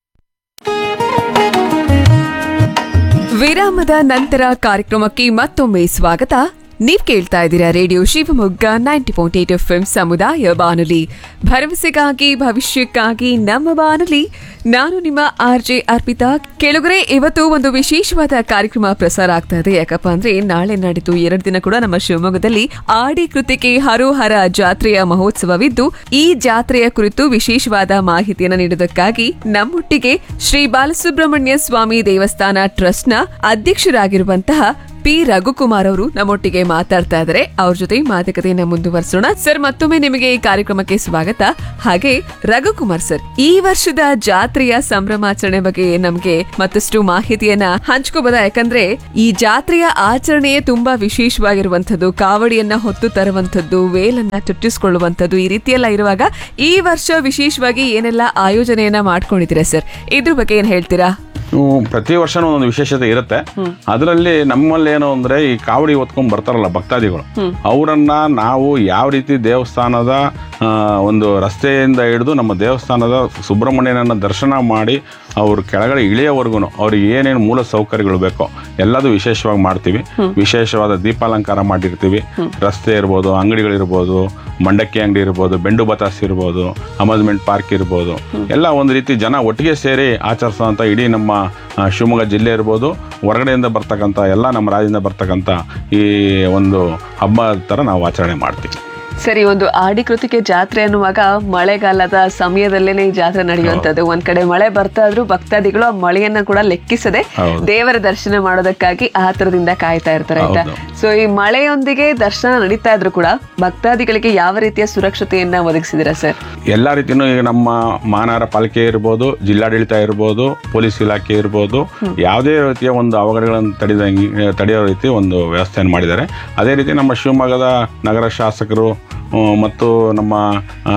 ವಿರಾಮದ ನಂತರ ಕಾರ್ಯಕ್ರಮಕ್ಕೆ ಮತ್ತೊಮ್ಮೆ ಸ್ವಾಗತ ನೀವ್ ಕೇಳ್ತಾ ಇದ್ದೀರಾ radio Shivamogga ninety point eight F M ಸಮುದಾಯ ಬಾನುಲಿ ಭರವಸೆಗಾಗಿ ಭವಿಷ್ಯಕ್ಕಾಗಿ ನಮ್ಮ ಬಾನುಲಿ ನಾನು ನಿಮ್ಮ ಆರ್ ಜೆ ಅರ್ಪಿತಾ ಕೆಳಗರೆ ಇವತ್ತು ಒಂದು ವಿಶೇಷವಾದ ಕಾರ್ಯಕ್ರಮ ಪ್ರಸಾರ ಆಗ್ತಾ ಇದೆ ಯಾಕಪ್ಪ ಅಂದ್ರೆ ನಾಳೆ ನಾಡಿದ್ದು ಎರಡು ದಿನ ಕೂಡ ನಮ್ಮ ಶಿವಮೊಗ್ಗದಲ್ಲಿ ಆಡಿ ಕೃತಿಕೆ ಹರೋಹರ ಜಾತ್ರೆಯ ಮಹೋತ್ಸವವಿದ್ದು ಈ ಜಾತ್ರೆಯ ಕುರಿತು ವಿಶೇಷವಾದ ಮಾಹಿತಿಯನ್ನು ನೀಡುವುದಕ್ಕಾಗಿ ನಮ್ಮೊಟ್ಟಿಗೆ ಶ್ರೀ ಬಾಲಸುಬ್ರಹ್ಮಣ್ಯ ಸ್ವಾಮಿ ದೇವಸ್ಥಾನ ಟ್ರಸ್ಟ್ನ ಅಧ್ಯಕ್ಷರಾಗಿರುವಂತಹ ಪಿ ರಘುಕುಮಾರ್ ಅವರು ನಮ್ಮೊಟ್ಟಿಗೆ ಮಾತಾಡ್ತಾ ಇದ್ದಾರೆ ಅವ್ರ ಜೊತೆ ಮಾತುಕತೆಯನ್ನ ಮುಂದುವರಿಸೋಣ ಸರ್ ಮತ್ತೊಮ್ಮೆ ನಿಮಗೆ ಈ ಕಾರ್ಯಕ್ರಮಕ್ಕೆ ಸ್ವಾಗತ ಹಾಗೆ ರಘುಕುಮಾರ್ ಸರ್ ಈ ವರ್ಷದ ಜಾತ್ರೆಯ ಸಂಭ್ರಮಾಚರಣೆ ಬಗ್ಗೆ ನಮಗೆ ಮತ್ತಷ್ಟು ಮಾಹಿತಿಯನ್ನ ಹಂಚ್ಕೋಬೋದ ಯಾಕಂದ್ರೆ ಈ ಜಾತ್ರೆಯ ಆಚರಣೆಯೇ ತುಂಬಾ ವಿಶೇಷವಾಗಿರುವಂತದ್ದು ಕಾವಡಿಯನ್ನ ಹೊತ್ತು ತರುವಂತದ್ದು ವೇಲನ್ನ ಚುಟ್ಟಿಸ್ಕೊಳ್ಳುವಂತದ್ದು ಈ ರೀತಿಯೆಲ್ಲ ಇರುವಾಗ ಈ ವರ್ಷ ವಿಶೇಷವಾಗಿ ಏನೆಲ್ಲ ಆಯೋಜನೆಯನ್ನ ಮಾಡ್ಕೊಂಡಿದ್ದೀರಾ ಸರ್ ಇದ್ರ ಬಗ್ಗೆ ಏನ್ ಹೇಳ್ತೀರಾ ಇವು ಪ್ರತಿ ವರ್ಷನೂ ಒಂದೊಂದು ವಿಶೇಷತೆ ಇರುತ್ತೆ ಅದರಲ್ಲಿ ನಮ್ಮಲ್ಲಿ ಏನು ಅಂದ್ರೆ ಈ ಕಾವಡಿ ಹೊತ್ಕೊಂಡ್ ಬರ್ತಾರಲ್ಲ ಭಕ್ತಾದಿಗಳು ಅವರನ್ನ ನಾವು ಯಾವ ರೀತಿ ದೇವಸ್ಥಾನದ ಆ, ಒಂದು ರಸ್ತೆಯಿಂದ ಹಿಡಿದು ನಮ್ಮ ದೇವಸ್ಥಾನದ ಸುಬ್ರಹ್ಮಣ್ಯನನ್ನ ದರ್ಶನ ಮಾಡಿ ಅವ್ರ ಕೆಳಗಡೆ ಇಳಿಯೋವರೆಗೂ ಅವ್ರಿಗೆ ಏನೇನು ಮೂಲ ಸೌಕರ್ಯಗಳು ಬೇಕೋ ಎಲ್ಲದೂ ವಿಶೇಷವಾಗಿ ಮಾಡ್ತೀವಿ ವಿಶೇಷವಾದ ದೀಪಾಲಂಕಾರ ಮಾಡಿರ್ತೀವಿ ರಸ್ತೆ ಇರ್ಬೋದು ಅಂಗಡಿಗಳಿರ್ಬೋದು ಮಂಡಕ್ಕಿ ಅಂಗಡಿ ಇರ್ಬೋದು ಬೆಂಡು ಬತಾಸ್ ಇರ್ಬೋದು ಅಮ್ಯೂಸ್ಮೆಂಟ್ ಪಾರ್ಕ್ ಇರ್ಬೋದು ಎಲ್ಲ ಒಂದು ರೀತಿ ಜನ ಒಟ್ಟಿಗೆ ಸೇರಿ ಆಚರಿಸುವಂಥ ಇಡೀ ನಮ್ಮ ಆ, ಶಿವಮೊಗ್ಗ ಜಿಲ್ಲೆ ಇರ್ಬೋದು ಹೊರಗಡೆಯಿಂದ ಬರ್ತಕ್ಕಂಥ ಎಲ್ಲ ನಮ್ಮ ರಾಜ್ಯದಿಂದ ಬರ್ತಕ್ಕಂಥ ಈ ಒಂದು ಹಬ್ಬ ಥರ ನಾವು ಆಚರಣೆ ಮಾಡ್ತೀವಿ ಸರಿ ಒಂದು ಆಡಿ ಕೃತಿಕೆ ಜಾತ್ರೆ ಅನ್ನುವಾಗ ಮಳೆಗಾಲದ ಸಮಯದಲ್ಲೇನೆ ಈ ಜಾತ್ರೆ ನಡೆಯುವಂತದ್ದು ಒಂದ್ ಕಡೆ ಮಳೆ ಬರ್ತಾ ಇದ್ರು ಭಕ್ತಾದಿಗಳು ಆ ಮಳೆಯನ್ನ ಕೂಡ ಲೆಕ್ಕಿಸದೆ ಹೌದು. ದೇವರ ದರ್ಶನ ಮಾಡೋದಕ್ಕಾಗಿ ಆತರದಿಂದ ಕಾಯ್ತಾ ಇರ್ತಾರೆ ಆಯ್ತಾ ಹೌದು. ಸೊ ಈ ಮಳೆಯೊಂದಿಗೆ ದರ್ಶನ ನಡೀತಾ ಇದ್ರು ಕೂಡ ಭಕ್ತಾದಿಗಳಿಗೆ ಯಾವ ರೀತಿಯ ಸುರಕ್ಷತೆಯನ್ನ ಒದಗಿಸಿದಿರಾ ಸರ್ ಎಲ್ಲ ರೀತಿಯೂ ಈಗ ನಮ್ಮ ಮಾನವರ ಪಾಲಿಕೆ ಇರ್ಬೋದು ಜಿಲ್ಲಾಡಳಿತ ಇರ್ಬೋದು ಪೊಲೀಸ್ ಇಲಾಖೆ ಇರ್ಬೋದು ಯಾವುದೇ ರೀತಿಯ ಒಂದು ಅವಘಡಗಳನ್ನು ತಡೆದಂಗೆ ತಡೆಯೋ ರೀತಿ ಒಂದು ವ್ಯವಸ್ಥೆಯನ್ನು ಮಾಡಿದ್ದಾರೆ ಅದೇ ರೀತಿ ನಮ್ಮ ಶಿವಮೊಗ್ಗದ ನಗರ ಶಾಸಕರು ಆ, ಮತ್ತು ನಮ್ಮ ಆ,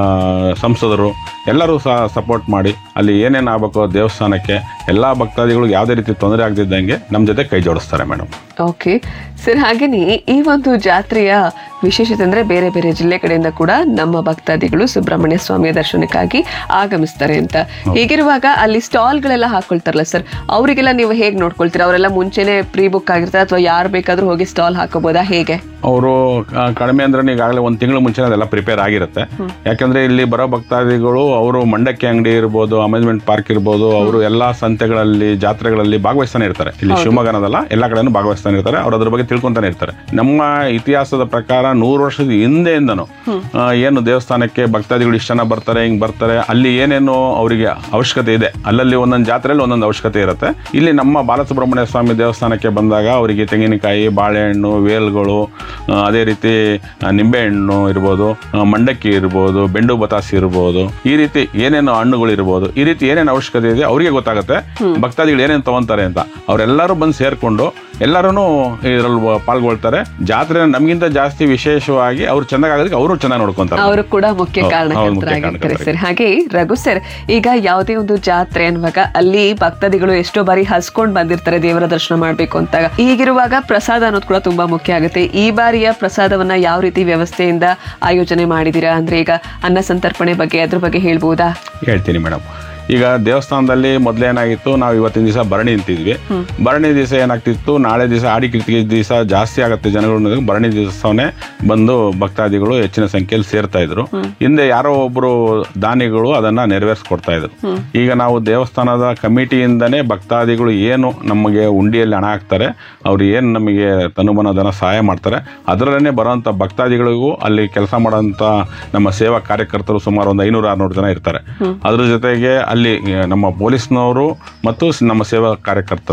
ಸಂಸದರು ಎಲ್ಲರೂ ಸಹ ಸಪೋರ್ಟ್ ಮಾಡಿ ಅಲ್ಲಿ ಏನೇನು ಆಗಬೇಕು ದೇವಸ್ಥಾನಕ್ಕೆ ಎಲ್ಲ ಭಕ್ತಾದಿಗಳು ಯಾವುದೇ ರೀತಿ ತೊಂದರೆ ಆಗದಿದ್ದಂಗೆ ನಮ್ಮ ಜೊತೆ ಕೈ ಜೋಡಿಸ್ತಾರೆ ಮೇಡಮ್ ಓಕೆ ಸರ್ ಹಾಗೇನೆ ಈ ಒಂದು ಜಾತ್ರೆಯ ವಿಶೇಷತೆ ಅಂದ್ರೆ ಬೇರೆ ಬೇರೆ ಜಿಲ್ಲೆ ಕಡೆಯಿಂದ ಕೂಡ ನಮ್ಮ ಭಕ್ತಾದಿಗಳು ಸುಬ್ರಹ್ಮಣ್ಯ ಸ್ವಾಮಿಯ ದರ್ಶನಕ್ಕಾಗಿ ಆಗಮಿಸ್ತಾರೆ ಅಂತ ಹೀಗಿರುವಾಗ ಅಲ್ಲಿ ಸ್ಟಾಲ್ಗಳೆಲ್ಲ ಹಾಕೊಳ್ತಾರಲ್ಲ ಸರ್ ಅವರಿಗೆಲ್ಲ ನೀವು ಹೇಗೆ ನೋಡ್ಕೊಳ್ತೀರಾ ಅವರೆಲ್ಲ ಮುಂಚೆನೆ ಪ್ರೀ ಬುಕ್ ಆಗಿರ್ತಾರೆ ಅಥವಾ ಯಾರು ಬೇಕಾದ್ರೂ ಹೋಗಿ ಸ್ಟಾಲ್ ಹಾಕೋಬೋದಾ ಹೇಗೆ ಅವರು ಕಡಿಮೆ ಅಂದ್ರೆ ಈಗಾಗಲೇ ಒಂದು ತಿಂಗಳು ಮುಂಚೆ ಅದೆಲ್ಲ ಪ್ರಿಪೇರ್ ಆಗಿರುತ್ತೆ ಯಾಕಂದ್ರೆ ಇಲ್ಲಿ ಬರೋ ಭಕ್ತಾದಿಗಳು ಅವರು ಮಂಡಕ್ಕಿ ಅಂಗಡಿ ಇರ್ಬೋದು ಅಮ್ಯೂಸ್ಮೆಂಟ್ ಪಾರ್ಕ್ ಇರ್ಬೋದು ಅವರು ಎಲ್ಲಾ ಸಂತೆಗಳಲ್ಲಿ ಜಾತ್ರೆಗಳಲ್ಲಿ ಭಾಗವಹಿಸ್ತಾನೆ ಇರ್ತಾರೆ ಇಲ್ಲಿ ಶಿವಮೊಗ್ಗನದಲ್ಲ ಎಲ್ಲ ಕಡೆನೂ ಭಾಗವಹಿಸ್ತಾನೆ ಇರ್ತಾರೆ ಅವ್ರು ಅದ್ರ ಬಗ್ಗೆ ತಿಳ್ಕೊಂತಾನೆ ಇರ್ತಾರೆ ನಮ್ಮ ಇತಿಹಾಸದ ಪ್ರಕಾರ ನೂರು ವರ್ಷದ ಹಿಂದೆಯಿಂದನು ಆ, ಏನು ದೇವಸ್ಥಾನಕ್ಕೆ ಭಕ್ತಾದಿಗಳು ಇಷ್ಟು ಜನ ಬರ್ತಾರೆ ಹಿಂಗ್ ಬರ್ತಾರೆ ಅಲ್ಲಿ ಏನೇನು ಅವರಿಗೆ ಅವಶ್ಯಕತೆ ಇದೆ ಅಲ್ಲಲ್ಲಿ ಒಂದೊಂದು ಜಾತ್ರೆಯಲ್ಲಿ ಒಂದೊಂದು ಅವಶ್ಯಕತೆ ಇರುತ್ತೆ ಇಲ್ಲಿ ನಮ್ಮ ಬಾಲಸುಬ್ರಹ್ಮಣ್ಯ ಸ್ವಾಮಿ ದೇವಸ್ಥಾನಕ್ಕೆ ಬಂದಾಗ ಅವರಿಗೆ ತೆಂಗಿನಕಾಯಿ ಬಾಳೆಹಣ್ಣು ವೇಲ್ಗಳು ಆ, ಅದೇ ರೀತಿ ಆ, ನಿಂಬೆಹಣ್ಣು ಇರ್ಬೋದು ಆ, ಮಂಡಕ್ಕಿ ಇರ್ಬೋದು ಬೆಂಡು ಬತಾಸಿ ಇರ್ಬೋದು ಈ ರೀತಿ ಏನೇನು ಹಣ್ಣುಗಳು ಇರ್ಬೋದು ಈ ರೀತಿ ಏನೇನು ಅವಶ್ಯಕತೆ ಇದೆ ಅವರಿಗೆ ಗೊತ್ತಾಗುತ್ತೆ ಭಕ್ತಾದಿಗಳು ಏನೇನು ತಗೊಂತಾರೆ ಅಂತ ಅವರೆಲ್ಲರೂ ಬಂದು ಸೇರ್ಕೊಂಡು ಎಲ್ಲರೂ ಇದರಲ್ಲಿ ಪಾಲ್ಗೊಳ್ತಾರೆ ಜಾತ್ರೆ ನಮಗಿಂತ ಜಾಸ್ತಿ ವಿಶೇಷವಾಗಿ ಅವ್ರು ಚೆನ್ನಾಗಾಗೋದಕ್ಕೆ ಅವರು ಚೆನ್ನಾಗಿ ನೋಡ್ಕೊಂತಾರೆ ಅವರು ಕೂಡ ಮುಖ್ಯ ಹೌದು, ಹೌದು, ಮುಖ್ಯ ಕಾರಣಕರ್ತರಾಗಿರ್ತಾರೆ ಕಾರಣಕರ್ತರಾಗಿ. ಸರ್ ಹಾಗೆ ರಘು ಸರ್ ಈಗ ಯಾವುದೇ ಒಂದು ಜಾತ್ರೆ ಅನ್ನುವಾಗ ಅಲ್ಲಿ ಭಕ್ತಾದಿಗಳು ಎಷ್ಟೋ ಬಾರಿ ಹಸ್ಕೊಂಡ್ ಬಂದಿರ್ತಾರೆ ದೇವರ ದರ್ಶನ ಮಾಡ್ಬೇಕು ಅಂತ ಈಗಿರುವಾಗ ಪ್ರಸಾದ ಅನ್ನೋದು ಕೂಡ ತುಂಬಾ ಮುಖ್ಯ ಆಗುತ್ತೆ ಈ ಬಾರಿಯ ಪ್ರಸಾದವನ್ನ ಯಾವ ರೀತಿ ವ್ಯವಸ್ಥೆಯಿಂದ ಆಯೋಜನೆ ಮಾಡಿದೀರಾ ಅಂದ್ರೆ ಈಗ ಅನ್ನ ಸಂತರ್ಪಣೆ ಬಗ್ಗೆ ಅದ್ರ ಬಗ್ಗೆ ಹೇಳ್ಬೋದಾ ಹೇಳ್ತೀನಿ ಮೇಡಮ್ ಈಗ ದೇವಸ್ಥಾನದಲ್ಲಿ ಮೊದಲೇನಾಗಿತ್ತು ನಾವು ಇವತ್ತಿನ ದಿವಸ ಭರಣಿ ಅಂತಿದ್ವಿ ಭರಣಿ ದಿವಸ ಏನಾಗ್ತಿತ್ತು ನಾಳೆ ದಿವಸ ಆಡಿ ಕೀರ್ತಿಗೆ ದಿವಸ ಜಾಸ್ತಿ ಆಗುತ್ತೆ ಜನಗಳು ಅನ್ನೋದಕ್ಕೆ ಭರಣಿ ದಿವಸವೇ ಬಂದು ಭಕ್ತಾದಿಗಳು ಹೆಚ್ಚಿನ ಸಂಖ್ಯೆಯಲ್ಲಿ ಸೇರ್ತಾ ಇದ್ರು ಹಿಂದೆ ಯಾರೋ ಒಬ್ರು ದಾನಿಗಳು ಅದನ್ನ ನೆರವೇರಿಸ್ಕೊಡ್ತಾ ಇದ್ರು ಈಗ ನಾವು ದೇವಸ್ಥಾನದ ಕಮಿಟಿಯಿಂದನೇ ಭಕ್ತಾದಿಗಳು ಏನು ನಮಗೆ ಉಂಡಿಯಲ್ಲಿ ಹಣ ಹಾಕ್ತಾರೆ ಅವ್ರು ಏನು ನಮಗೆ ತನುಮನ ಧನ ಸಹಾಯ ಮಾಡ್ತಾರೆ ಅದರಲ್ಲೇ ಬರೋಂಥ ಭಕ್ತಾದಿಗಳಿಗೂ ಅಲ್ಲಿ ಕೆಲಸ ಮಾಡೋಂಥ ನಮ್ಮ ಸೇವಾ ಕಾರ್ಯಕರ್ತರು ಸುಮಾರು ಒಂದು ಐನೂರು ಆರುನೂರು ಜನ ಇರ್ತಾರೆ ಅದ್ರ ಜೊತೆಗೆ ಅಲ್ಲಿ ಆ, ನಮ್ಮ ಪೊಲೀಸ್ನವರು ಮತ್ತು ಸ್- ನಮ್ಮ ಸೇವಾ ಕಾರ್ಯಕರ್ತರು